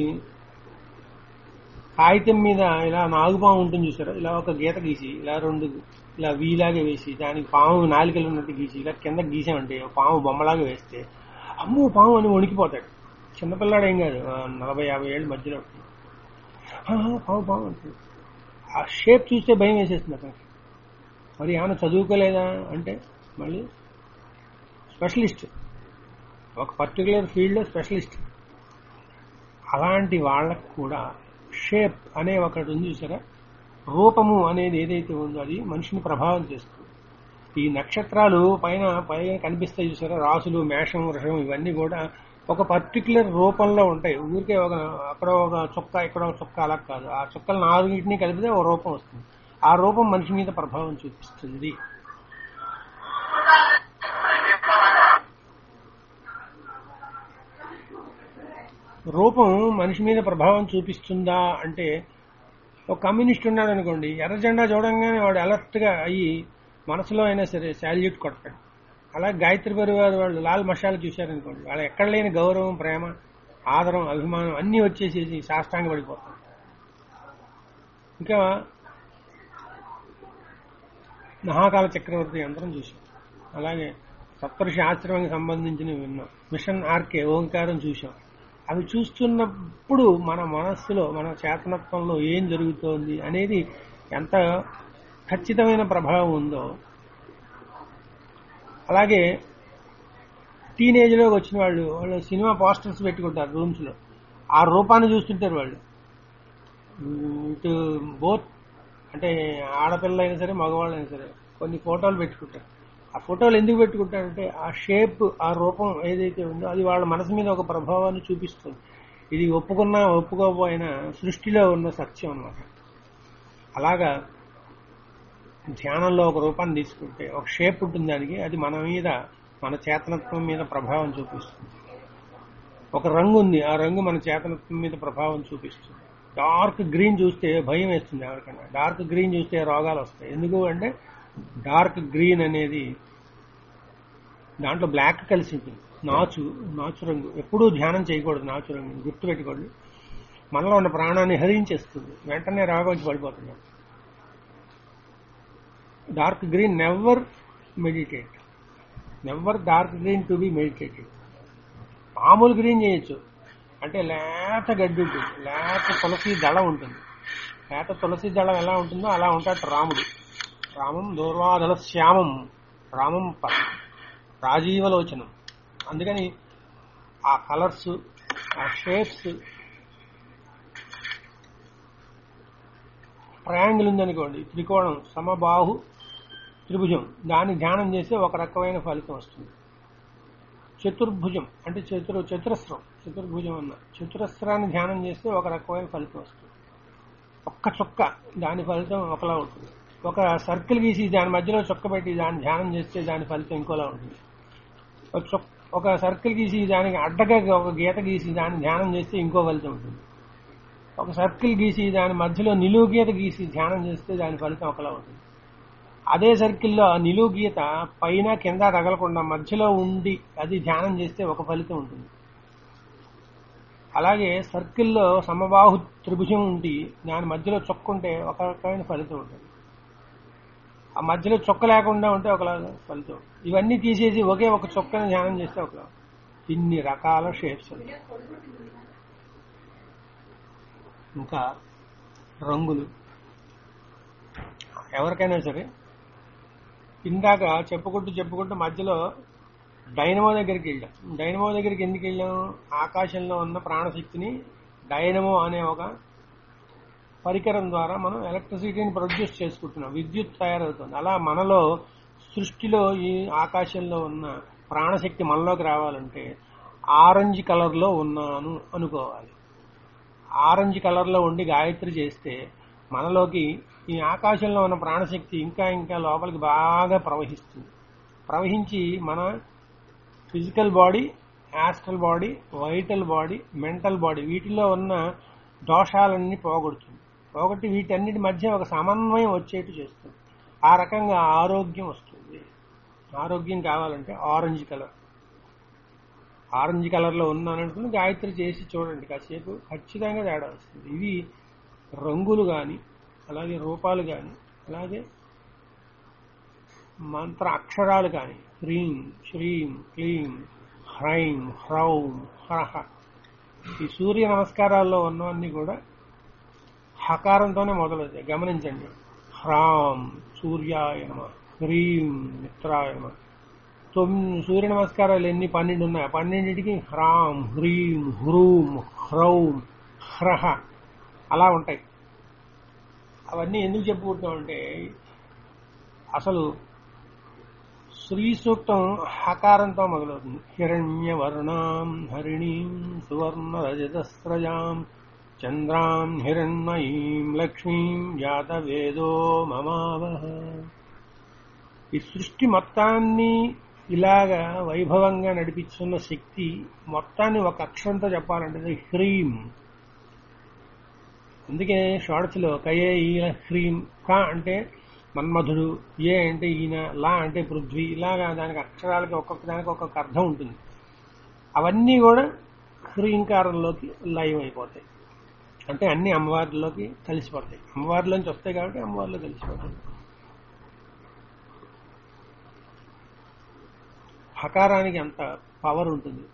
కాగితం మీద ఇలా నాగుపాము ఉంటుంది చూసారా ఇలా ఒక గీత గీసి ఇలా రెండు ఇలా వీలాగా వేసి దానికి పాము నాలికలు ఉన్నట్టు గీసి ఇలా కింద గీసామంటే పాము బొమ్మలాగా వేస్తే అమ్మో పాము అని వణికిపోతాడు చిన్నపిల్లాడు ఏం కాదు ఆ నలభై యాభై ఏళ్ళ మధ్యలో "ఆ, పాము పాము అంటుంది ఆ షేప్ చూస్తే భయం వేసేస్తుంది అతనికి మరి ఏమైనా చదువుకోలేదా అంటే మళ్ళీ స్పెషలిస్ట్ ఒక పర్టికులర్ ఫీల్డ్లో స్పెషలిస్ట్ అలాంటి వాళ్ళకు కూడా షేప్ అనే ఒకటి ఉంది చూసారా రూపము అనేది ఏదైతే ఉందో అది మనిషిని ప్రభావం చేస్తుంది ఈ నక్షత్రాలు పైన పైన కనిపిస్తాయి చూసారా రాసులు మేషం వృషం ఇవన్నీ కూడా ఒక పర్టికులర్ రూపంలో ఉంటాయి ఊరికే ఒక అక్కడ ఒక చుక్క ఇక్కడ ఒక చుక్క అలా కాదు ఆ చుక్కలు నాలుగింటిని కలిపితే ఒక రూపం వస్తుంది ఆ రూపం మనిషి మీద ప్రభావం చూపిస్తుంది రూపం మనిషి మీద ప్రభావం చూపిస్తుందా అంటే ఒక కమ్యూనిస్ట్ ఉన్నాడు అనుకోండి ఎర్ర జెండా చూడంగానే వాడు అలర్ట్ గా అయ్యి మనసులో అయినా సరే శాల్యూట్ కొడతాడు అలా గాయత్రి పరివార్ వాళ్ళు లాల్ మషాలు చూశారనుకోండి వాళ్ళు ఎక్కడ లేని గౌరవం ప్రేమ ఆదరం అభిమానం అన్నీ వచ్చేసేసి శాస్త్రాంగ పడిపోతారు ఇంకా మహాకాల చక్రవర్తి యంత్రం చూసాం అలాగే సప్తఋషి ఆశ్రమానికి సంబంధించినవి విన్నాం మిషన్ ఆర్కే ఓంకారం చూసాం అవి చూస్తున్నప్పుడు మన మనస్సులో మన చేతనత్వంలో ఏం జరుగుతోంది అనేది ఎంత ఖచ్చితమైన ప్రభావం ఉందో అలాగే టీనేజ్లోకి వచ్చిన వాళ్ళు వాళ్ళు సినిమా పోస్టర్స్ పెట్టుకుంటారు రూమ్స్లో ఆ రూపాన్ని చూస్తుంటారు వాళ్ళు ఉమ్, ఇటు బోత్ అంటే ఆడపిల్ల అయినా సరే మగవాళ్ళు అయినా సరే కొన్ని ఫోటోలు పెట్టుకుంటారు ఆ ఫోటోలు ఎందుకు పెట్టుకుంటారంటే ఆ షేప్ ఆ రూపం ఏదైతే ఉందో అది వాళ్ళ మనసు మీద ఒక ప్రభావాన్ని చూపిస్తుంది ఇది ఒప్పుకున్నా ఒప్పుకోకపోయినా సృష్టిలో ఉన్న సత్యం అన్నమాట అలాగా ధ్యానంలో ఒక రూపాన్ని తీసుకుంటే ఒక షేప్ ఉంటుంది దానికి అది మన మీద మన చేతనత్వం మీద ప్రభావం చూపిస్తుంది ఒక రంగు ఉంది ఆ రంగు మన చేతనత్వం మీద ప్రభావం చూపిస్తుంది డార్క్ గ్రీన్ చూస్తే భయం వేస్తుంది ఎవరికైనా డార్క్ గ్రీన్ చూస్తే రోగాలు వస్తాయి ఎందుకు అంటే డార్క్ గ్రీన్ అనేది దాంట్లో బ్లాక్ కలిసి ఉంటుంది నాచు నాచు రంగు ఎప్పుడూ ధ్యానం చేయకూడదు నాచు రంగు గుర్తుపెట్టుకోండి మనలో ఉన్న ప్రాణాన్ని హరించేస్తుంది వెంటనే రోగం వచ్చి పడిపోతున్నాం dark green never meditate never dark green to be meditated మామూలు గ్రీన్ చేయొచ్చు అంటే లేత గడ్డి ఉంటుంది లేత తులసి దళం ఉంటుంది లేత తులసి దళం ఎలా ఉంటుందో అలా ఉంటాడు రాముడు రామం దూర్వాదల శ్యామం రామం ప- రాజీవలోచనం అందుకని ఆ కలర్స్ ఆ షేప్స్ ట్రయాంగిల్ ఉందనుకోండి త్రికోణం సమబాహు త్రిభుజం దాన్ని ధ్యానం చేస్తే ఒక రకమైన ఫలితం వస్తుంది చతుర్భుజం అంటే చతుర్ చతురస్రం చతుర్భుజం అన్న చతురస్రాన్ని ధ్యానం చేస్తే ఒక రకమైన ఫలితం వస్తుంది ఒక్క చుక్క దాని ఫలితం ఒకలా ఉంటుంది ఒక సర్కిల్ గీసి దాని మధ్యలో చుక్క పెట్టి దాన్ని ధ్యానం చేస్తే దాని ఫలితం ఇంకోలా ఉంటుంది ఒక చుక్- ఒక సర్కిల్ గీసి దానికి అడ్డగా ఒక గీత గీసి దాన్ని ధ్యానం చేస్తే ఇంకో ఫలితం ఉంటుంది ఒక సర్కిల్ గీసి దాని మధ్యలో నిలువు గీత గీసి ధ్యానం చేస్తే దాని ఫలితం ఒకలా ఉంటుంది అదే సర్కిల్లో నిలువు గీత పైన కింద తగలకుండా మధ్యలో ఉండి అది ధ్యానం చేస్తే ఒక ఫలితం ఉంటుంది అలాగే సర్కిల్లో సమబాహు త్రిభుజం ఉండి దాని మధ్యలో చొక్క ఉంటే ఒక రకమైన ఫలితం ఉంటుంది ఆ మధ్యలో చొక్క లేకుండా ఉంటే ఒకలాగా ఫలితం ఇవన్నీ తీసేసి ఒకే ఒక చొక్కని ధ్యానం చేస్తే ఒకలా ఇన్ని రకాల షేప్స్ ఉన్నాయి ఇంకా రంగులు ఎవరికైనా సరే ఇందాక చెప్పుకుంటూ చెప్పుకుంటూ మధ్యలో డైనమో దగ్గరికి వెళ్ళాం డైనమో దగ్గరికి ఎందుకు వెళ్ళాం ఆకాశంలో ఉన్న ప్రాణశక్తిని డైనమో అనే ఒక పరికరం ద్వారా మనం ఎలక్ట్రిసిటీని ప్రొడ్యూస్ చేసుకుంటున్నాం విద్యుత్ తయారవుతుంది అలా మనలో సృష్టిలో ఈ ఆకాశంలో ఉన్న ప్రాణశక్తి మనలోకి రావాలంటే ఆరెంజ్ కలర్లో ఉన్నాను అనుకోవాలి ఆరెంజ్ కలర్లో ఉండి గాయత్రి చేస్తే మనలోకి ఈ ఆకాశంలో ఉన్న ప్రాణశక్తి ఇంకా ఇంకా లోపలికి బాగా ప్రవహిస్తుంది ప్రవహించి మన physical body astral body vital body mental body వీటిలో ఉన్న దోషాలన్నీ పోగొడుతుంది పోగొట్టి వీటన్నిటి మధ్య ఒక సమన్వయం వచ్చేట్టు చేస్తుంది ఆ రకంగా ఆరోగ్యం వస్తుంది ఆరోగ్యం కావాలంటే ఆరెంజ్ కలర్ ఆరెంజ్ కలర్ లో ఉన్నాననుకుని గాయత్రి చేసి చూడండి కాసేపు ఖచ్చితంగా తేడా వస్తుంది ఇవి రంగులు కానీ అలాగే రూపాలు కానీ అలాగే మంత్ర అక్షరాలు కానీ హ్రీం శ్రీం క్లీం హ్రైం హ్రౌం హ్రహ ఈ సూర్య నమస్కారాల్లో ఉన్నవన్నీ కూడా హకారంతోనే మొదలవుతాయి గమనించండి హ్రాం సూర్యాయ నమ హ్రీం మిత్రాయ నమ తొమ్మిది సూర్య నమస్కారాలు ఎన్ని పన్నెండు ఉన్నాయి పన్నెండింటికి హ్రాం హ్రీం హ్రూం హ్రౌం హ్రహ అలా ఉంటాయి అవన్నీ ఎందుకు చెప్పుకుంటామంటే అసలు శ్రీ సూక్తం హకారంతో మొదలవుతుంది హిరణ్య వర్ణాం హరిణీం సువర్ణ రజతస్రజాం చంద్రాం హిరణ్మయీం లక్ష్మీం జాతవేదో మమావహ ఈ సృష్టి మొత్తాన్ని ఇలాగా వైభవంగా నడిపిస్తున్న శక్తి మొత్తాన్ని ఒక అక్షరంతో చెప్పాలంటే అది హ్రీం అందుకే షార్ట్స్లో కయే ఈల హ్రీం క అంటే మన్మధుడు ఏ అంటే ఈయన లా అంటే పృథ్వీ ఇలాగా దానికి అక్షరాలకి ఒక్కొక్క దానికి ఒక్కొక్క అర్థం ఉంటుంది అవన్నీ కూడా హ్రీంకారంలోకి లయం అయిపోతాయి అంటే అన్ని అమ్మవారిలోకి కలిసిపోతాయి అమ్మవారిలోంచి వస్తాయి కాబట్టి అమ్మవారిలో కలిసిపోతాయి హకారానికి అంత పవర్ ఉంటుంది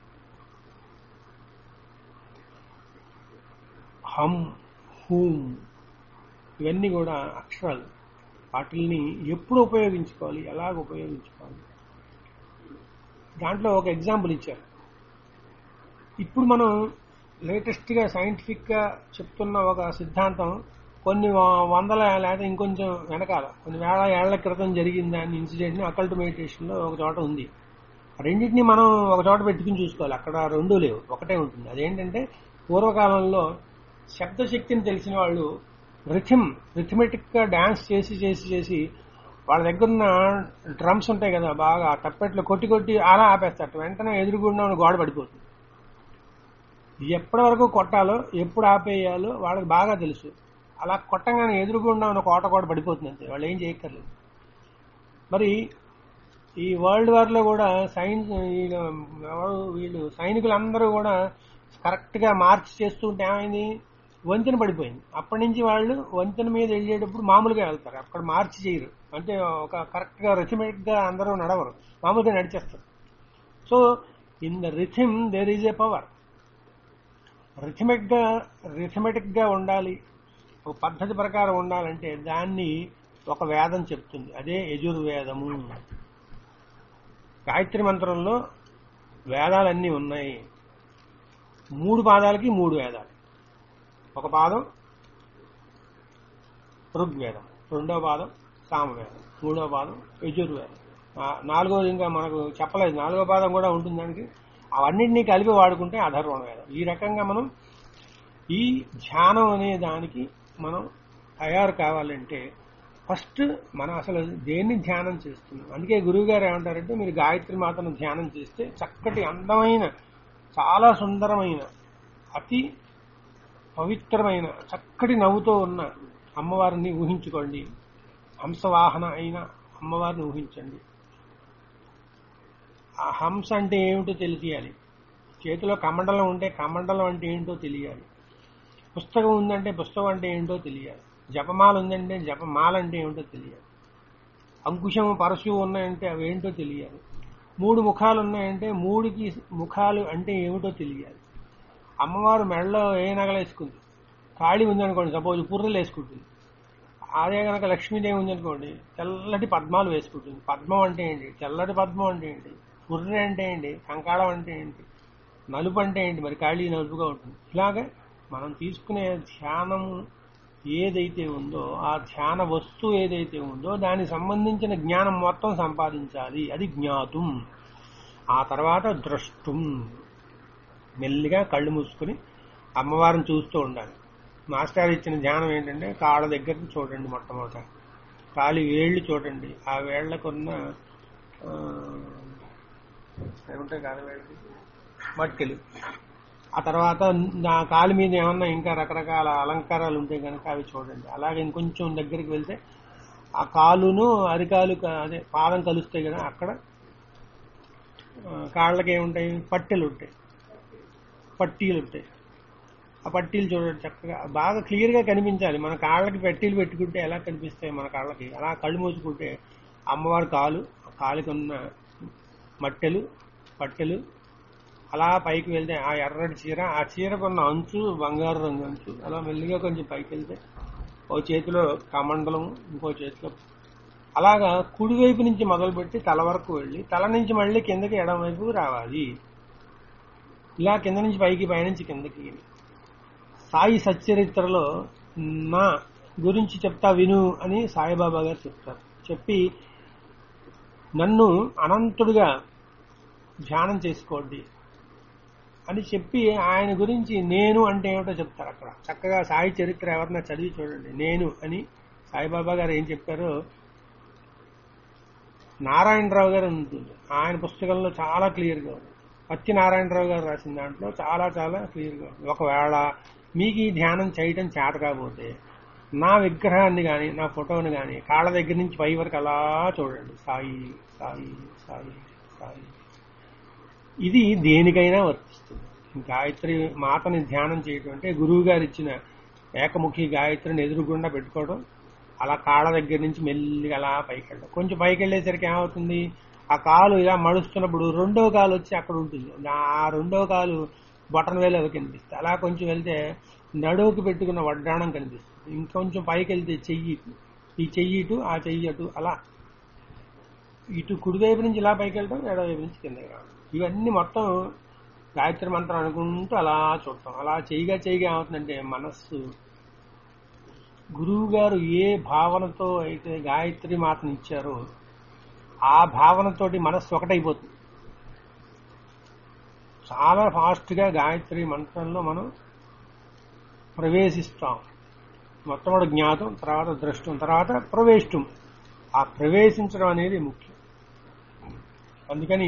హం హూం ఇవన్నీ కూడా అక్షరాలు వాటిల్ని ఎప్పుడు ఉపయోగించుకోవాలి ఎలాగ ఉపయోగించుకోవాలి దాంట్లో ఒక ఎగ్జాంపుల్ ఇచ్చారు ఇప్పుడు మనం లేటెస్ట్ గా సైంటిఫిక్ గా చెప్తున్న ఒక సిద్ధాంతం కొన్ని వ- వందల లేదా ఇంకొంచెం వెనకాల కొన్ని వేల ఏళ్ల క్రితం జరిగిన దాని ఇన్సిడెంట్ ని అకల్ట్ మెడిటేషన్ లో ఒక చోట ఉంది రెండింటిని మనం ఒక చోట పెట్టుకుని చూసుకోవాలి అక్కడ రెండు లేవు ఒకటే ఉంటుంది అదేంటంటే పూర్వకాలంలో శబ్దశక్తిని తెలిసిన వాళ్ళు రిథిమ్ రిథమెటిక్ గా డాన్స్ చేసి చేసి చేసి వాళ్ళ దగ్గర ఉన్న డ్రమ్స్ ఉంటాయి కదా బాగా ఆ తప్పెట్లు కొట్టి కొట్టి అలా ఆపేస్తారు వెంటనే ఎదురుగుండా ఉన్న గోడ పడిపోతుంది ఎప్పటి వరకు కొట్టాలో ఎప్పుడు ఆపేయాలో వాళ్ళకి బాగా తెలుసు అలా కొట్టంగానే ఎదురుగుండా ఉన్న కోట కూడా పడిపోతుంది అంతే వాళ్ళు ఏం చేయక్కర్లేదు మరి ఈ వరల్డ్ వార్ లో కూడా సైన్స్ వీళ్ళు ఎవరు వీళ్ళు సైనికులందరూ కూడా కరెక్ట్ గా మార్చ్ చేస్తుంటే ఏమైంది వంతెన పడిపోయింది అప్పటి నుంచి వాళ్ళు వంతెన మీద వెళ్ళేటప్పుడు మామూలుగా వెళ్తారు అక్కడ మార్చి చేయరు అంటే ఒక కరెక్ట్ గా రిథమెటిక్ గా అందరూ నడవరు మామూలుగా నడిచేస్తారు so in the rhythm there is a power rhythmic గా రిథమెటిక్ గా ఉండాలి ఒక పద్ధతి ప్రకారం ఉండాలంటే దాన్ని ఒక వేదం చెప్తుంది అదే యజుర్వేదము గాయత్రి మంత్రంలో వేదాలన్నీ ఉన్నాయి మూడు పాదాలకి మూడు వేదాలు ఒక పాదం ఋగ్వేదం రెండో పాదం సామవేదం మూడో పాదం యజుర్వేదం ఆ- నాలుగోది ఇంకా మనకు చెప్పలేదు నాలుగో పాదం కూడా ఉంటుంది దానికి అవన్నింటినీ కలిపి వాడుకుంటే అధర్వణ వేదం ఈ రకంగా మనం ఈ ధ్యానం అనే దానికి మనం తయారు కావాలంటే ఫస్ట్ మనం అసలు దేన్ని ధ్యానం చేస్తున్నాం అందుకే గురువు గారు ఏమంటారంటే మీరు గాయత్రి మాతను ధ్యానం చేస్తే చక్కటి అందమైన చాలా సుందరమైన అతి పవిత్రమైన చక్కటి నవ్వుతో ఉన్న అమ్మవారిని ఊహించుకోండి హంసవాహన అయిన అమ్మవారిని ఊహించండి ఆ హంస అంటే ఏమిటో తెలియాలి చేతిలో కమండలం ఉంటే కమండలం అంటే ఏంటో తెలియాలి పుస్తకం ఉందంటే పుస్తకం అంటే ఏంటో తెలియాలి జపమాల ఉందంటే జపమాల అంటే ఏమిటో తెలియాలి అంకుశం పరశువు ఉన్నాయంటే అవి ఏంటో తెలియాలి మూడు ముఖాలు ఉన్నాయంటే మూడుకి ముఖాలు అంటే ఏమిటో తెలియాలి అమ్మవారు మెడలో ఏ నగలు వేసుకుంది కాళీ ఉందనుకోండి సపోజ్ పుర్రెలు వేసుకుంటుంది అదే కనుక లక్ష్మీదేవి ఉందనుకోండి తెల్లటి పద్మాలు వేసుకుంటుంది పద్మం అంటే ఏంటి తెల్లటి పద్మం అంటే ఏంటి పుర్రె అంటే ఏంటి కంకాళం అంటే ఏంటి నలుపు అంటే ఏంటి మరి కాళీ నలుపుగా ఉంటుంది ఇలాగే మనం తీసుకునే ధ్యానము ఏదైతే ఉందో ఆ ధ్యాన వస్తువు ఏదైతే ఉందో దానికి సంబంధించిన జ్ఞానం మొత్తం సంపాదించాలి అది జ్ఞాతం ఆ తర్వాత ద్రష్టం మెల్లిగా కళ్ళు మూసుకుని అమ్మవారిని చూస్తూ ఉండాలి మాస్టర్ ఇచ్చిన ధ్యానం ఏంటంటే కాళ్ళ దగ్గర చూడండి మొట్టమొదట కాలి వేళ్ళు చూడండి ఆ వేళ్లకున్న ఆ, ఏముంటాయి కాలి వేళ్ళకి మట్కెలు ఆ తర్వాత నా కాలు మీద ఏమన్నా ఇంకా రకరకాల అలంకారాలు ఉంటాయి కనుక అవి చూడండి అలాగే ఇంకొంచెం దగ్గరికి వెళ్తే ఆ కాలును అరికాలు క- అదే పాదం కలుస్తాయి కదా అక్కడ ఆ, కాళ్ళకి ఏముంటాయి పట్టెలు ఉంటాయి పట్టీలు ఉంటాయి ఆ పట్టీలు చూడండి చక్కగా బాగా క్లియర్ గా కనిపించాలి మన కాళ్ళకి పట్టీలు పెట్టుకుంటే ఎలా కనిపిస్తాయి మన కాళ్ళకి అలా కళ్ళు మూసుకుంటే అమ్మవారి కాలు ఆ కాలుకి ఉన్న మట్టెలు పట్టెలు అలా పైకి వెళ్తే ఆ ఎర్రటి చీర ఆ చీరకున్న అంచు బంగారు రంగు అంచు అలా మెల్లిగా కొంచెం పైకి వెళ్తే ఓ చేతిలో కమండలం ఇంకో చేతిలో అలాగా కుడివైపు నుంచి మొదలుపెట్టి తల వరకు వెళ్ళి తల నుంచి మళ్ళీ కిందకి ఎడం వైపుకు రావాలి ఇలా కింద నుంచి పైకి పైనుంచి కిందకి సాయి సచ్చరిత్రలో నా గురించి చెప్తా విను అని సాయిబాబా గారు చెప్తారు చెప్పి నన్ను అనంతుడిగా ధ్యానం చేసుకోండి అని చెప్పి ఆయన గురించి నేను అంటే ఏమిటో చెప్తారు అక్కడ చక్కగా సాయి చరిత్ర ఎవరన్నా చదివి చూడండి నేను అని సాయిబాబా గారు ఏం చెప్పారో నారాయణరావు గారు ఉంటుంది ఆయన పుస్తకంలో చాలా క్లియర్గా ఉంది పత్తి నారాయణరావు గారు రాసిన దాంట్లో చాలా చాలా క్లియర్గా ఉంది ఒకవేళ మీకు ఈ ధ్యానం చేయటం చేత కాకపోతే నా విగ్రహాన్ని కానీ నా ఫోటోని కానీ కాళ్ళ దగ్గర నుంచి పై వరకు అలా చూడండి సాయి సాయి సాయి సాయి ఇది దేనికైనా వర్తిస్తుంది గాయత్రి మాతని ధ్యానం చేయటం అంటే గురువు గారు ఇచ్చిన ఏకముఖి గాయత్రిని ఎదురుగుండా పెట్టుకోవడం అలా కాళ్ళ దగ్గర నుంచి మెల్లిగా అలా పైకి వెళ్ళడం కొంచెం పైకి వెళ్ళేసరికి ఏమవుతుంది ఆ కాలు ఇలా మడుస్తున్నప్పుడు రెండో కాలు వచ్చి అక్కడ ఉంటుంది ఆ రెండో కాలు బటన్ వేలు అవి కనిపిస్తాయి అలా కొంచెం వెళ్తే నడువుకి పెట్టుకున్న వడ్డాణం కనిపిస్తుంది ఇంకొంచెం పైకి వెళ్తే చెయ్యి ఇటు. ఈ చెయ్యి ఇటు ఆ చెయ్యి అటు అలా ఇటు కుడివైపు నుంచి ఇలా పైకి వెళ్ళడం ఎడవైపు నుంచి కిందకి రావడం ఇవన్నీ మొత్తం గాయత్రి మంత్రం అనుకుంటూ అలా చూడటం అలా చేయగా చేయగా ఏమవుతుందంటే మనస్సు గురువు గారు ఏ భావనతో అయితే గాయత్రి మాతను ఇచ్చారో ఆ భావనతోటి మనస్సు ఒకటైపోతుంది చాలా ఫాస్ట్ గా గాయత్రి మంత్రంలో మనం ప్రవేశిస్తాం మొట్టమొదటి జ్ఞాతం తర్వాత దృష్టం తర్వాత ప్రవేశం ఆ ప్రవేశించడం అనేది ముఖ్యం అందుకని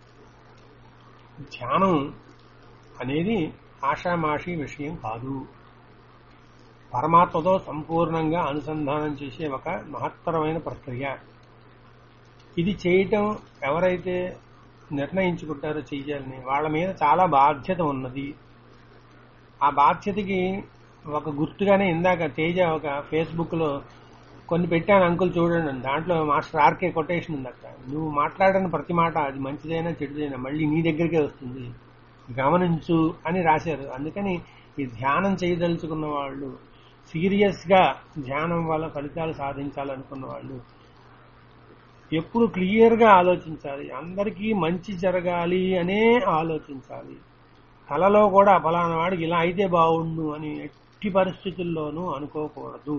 ధ్యానం అనేది ఆషామాషి విషయం కాదు పరమాత్మతో సంపూర్ణంగా అనుసంధానం చేసే ఒక మహత్తరమైన ప్రక్రియ ఇది చేయటం ఎవరైతే నిర్ణయించుకుంటారో చెయ్యాలని వాళ్ళ మీద చాలా బాధ్యత ఉన్నది ఆ బాధ్యతకి ఒక గుర్తుగానే ఇందాక తేజ ఒక ఫేస్బుక్ లో కొన్ని పెట్టాను అంకుల్ చూడండి అని. దాంట్లో మాస్టర్ ఆర్కే కొటేషన్ ఉంది అక్కడ నువ్వు మాట్లాడిన ప్రతి మాట అది మంచిదైనా చెడుదైనా మళ్ళీ నీ దగ్గరికే వస్తుంది గమనించు అని రాశారు అందుకని ఈ ధ్యానం చేయదలుచుకున్న వాళ్ళు సీరియస్ గా ధ్యానం వల్ల ఫలితాలు సాధించాలనుకున్న వాళ్ళు ఎప్పుడు క్లియర్ గా ఆలోచించాలి అందరికీ మంచి జరగాలి అనే ఆలోచించాలి కలలో కూడా ఫలానా వాడికి ఇలా అయితే బాగుండు అని ఎట్టి పరిస్థితుల్లోనూ అనుకోకూడదు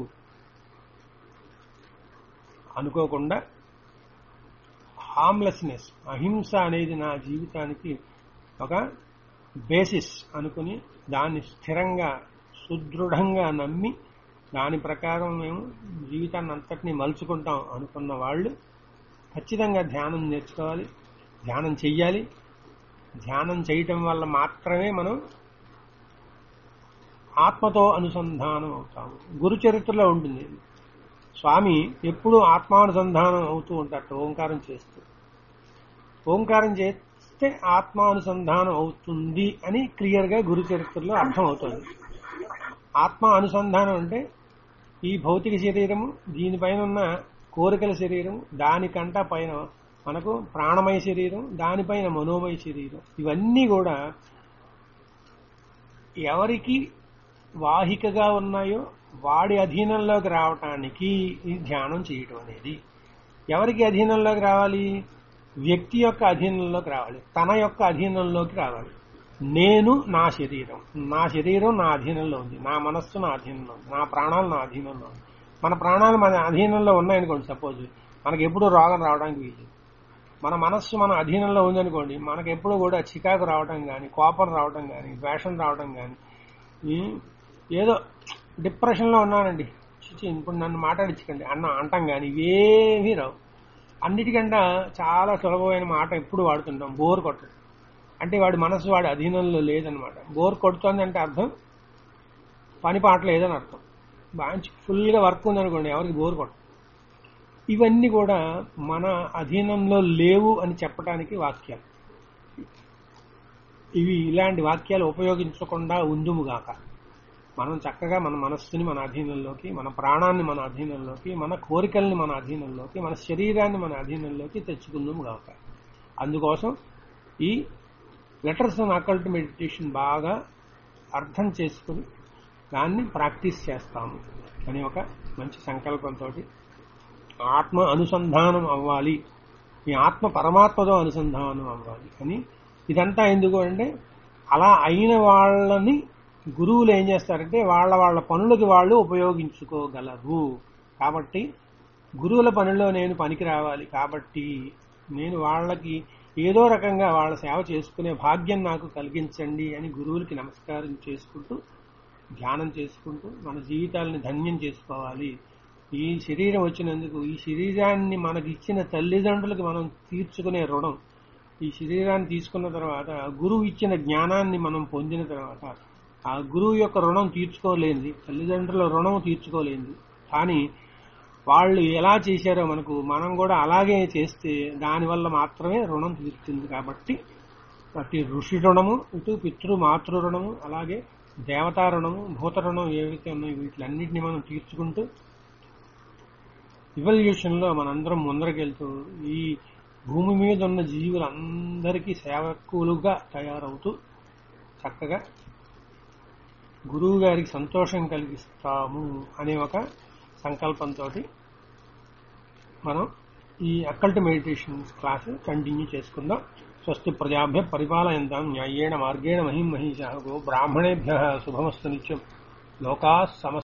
అనుకోకుండా హార్మ్లెస్నెస్ అహింస అనేది నా జీవితానికి ఒక బేసిస్ అనుకుని దాన్ని స్థిరంగా సుదృఢంగా నమ్మి దాని ప్రకారం మేము జీవితాన్ని అంతటినీ మలుచుకుంటాం అనుకున్న వాళ్ళు ఖచ్చితంగా ధ్యానం నేర్చుకోవాలి ధ్యానం చెయ్యాలి ధ్యానం చేయటం వల్ల మాత్రమే మనం ఆత్మతో అనుసంధానం అవుతాము గురు చరిత్రలో ఉంటుంది స్వామి ఎప్పుడు ఆత్మానుసంధానం అవుతూ ఉంటారట ఓంకారం చేస్తూ ఓంకారం చేస్తే ఆత్మానుసంధానం అవుతుంది అని క్లియర్ గా గురు చరిత్రలో అర్థం అవుతుంది ఆత్మ అనుసంధానం అంటే ఈ భౌతిక శరీరము దీనిపైన ఉన్న కోరికల శరీరం దానికంట పైన మనకు ప్రాణమయ శరీరం దానిపైన మనోమయ శరీరం ఇవన్నీ కూడా ఎవరికి వాహికగా ఉన్నాయో వాడి అధీనంలోకి రావటానికి ఈ ధ్యానం చేయటం అనేది ఎవరికి అధీనంలోకి రావాలి వ్యక్తి యొక్క అధీనంలోకి రావాలి తన యొక్క అధీనంలోకి రావాలి నేను నా శరీరం నా శరీరం నా అధీనంలో ఉంది నా మనస్సు నా అధీనంలో ఉంది నా ప్రాణాలు నా అధీనంలో ఉంది మన ప్రాణాలు మన అధీనంలో ఉన్నాయనుకోండి సపోజ్ మనకి ఎప్పుడు రోగం రావడానికి వీలు మన మనస్సు మన అధీనంలో ఉందనుకోండి మనకి ఎప్పుడు కూడా చికాకు రావడం కానీ కోపం రావడం కానీ ద్వేషం రావడం కానీ ఏదో డిప్రెషన్లో ఉన్నానండి చిచి ఇప్పుడు నన్ను మాట్లాడించకండి అన్న అంటాం కానీ ఇవేమీ రావు అన్నిటికంటే చాలా సులభమైన మాట ఎప్పుడు వాడుతుంటాం బోర్ కొట్టడం అంటే వాడి మనసు వాడి అధీనంలో లేదనమాట బోర్ కొడుతోంది అంటే అర్థం పని పాట లేదని అర్థం మంచి ఫుల్గా వర్క్ ఉందనుకోండి ఎవరికి బోర్ కొట్టదు ఇవన్నీ కూడా మన అధీనంలో లేవు అని చెప్పడానికి వాక్యాలు ఇవి ఇలాంటి వాక్యాలు ఉపయోగించకుండా ఉందుముగాక మనం చక్కగా మన మనస్సుని మన అధీనంలోకి మన ప్రాణాన్ని మన అధీనంలోకి మన కోరికల్ని మన అధీనంలోకి మన శరీరాన్ని మన అధీనంలోకి తెచ్చుకుందాము గాక అందుకోసం ఈ లెటర్స్ అండ్ అకల్ట్ మెడిటేషన్ బాగా అర్థం చేసుకుని దాన్ని ప్రాక్టీస్ చేస్తాము అని ఒక మంచి సంకల్పంతో ఆత్మ అనుసంధానం అవ్వాలి ఈ ఆత్మ పరమాత్మతో అనుసంధానం అవ్వాలి అని ఇదంతా ఎందుకు అంటే అలా అయిన వాళ్ళని గురువులు ఏం చేస్తారంటే వాళ్ళ వాళ్ళ పనులకి వాళ్ళు ఉపయోగించుకోగలరు కాబట్టి గురువుల పనిలో నేను పనికి రావాలి కాబట్టి నేను వాళ్ళకి ఏదో రకంగా వాళ్ళ సేవ చేసుకునే భాగ్యం నాకు కలిగించండి అని గురువులకి నమస్కారం చేసుకుంటూ ధ్యానం చేసుకుంటూ మన జీవితాలని ధన్యం చేసుకోవాలి ఈ శరీరం వచ్చినందుకు ఈ శరీరాన్ని మనకి ఇచ్చిన తల్లిదండ్రులకి మనం తీర్చుకునే రుణం ఈ శరీరాన్ని తీసుకున్న తర్వాత గురువు ఇచ్చిన జ్ఞానాన్ని మనం పొందిన తర్వాత ఆ గురువు యొక్క రుణం తీర్చుకోలేనిది తల్లిదండ్రుల రుణం తీర్చుకోలేనిది కానీ వాళ్ళు ఎలా చేశారో మనకు మనం కూడా అలాగే చేస్తే దానివల్ల మాత్రమే రుణం తీరుతుంది కాబట్టి అటు ఋషి రుణము ఇటు పితృ మాతృ రుణము అలాగే దేవతా రుణము భూత రుణం ఏవైతే ఉన్నాయో వీటిలన్నింటినీ మనం తీర్చుకుంటూ ఇవల్యూషన్ లో మనందరం ముందరకెళ్తూ ఈ భూమి మీద ఉన్న జీవులందరికీ సేవకులుగా తయారవుతూ చక్కగా గురువు గారికి సంతోషం కలిగిస్తాము అనే ఒక సంకల్పంతో మనం ఈ అక్కల్ట్ మెడిటేషన్ క్లాస్ కంటిన్యూ చేసుకుందాం స్వస్తి ప్రజాభ్య పరిపాలయంతాం న్యాయేణ మార్గేణ మహిం మహిషా గో బ్రాహ్మణేభ్య శుభమస్తు నిత్యం లోకా సమస్త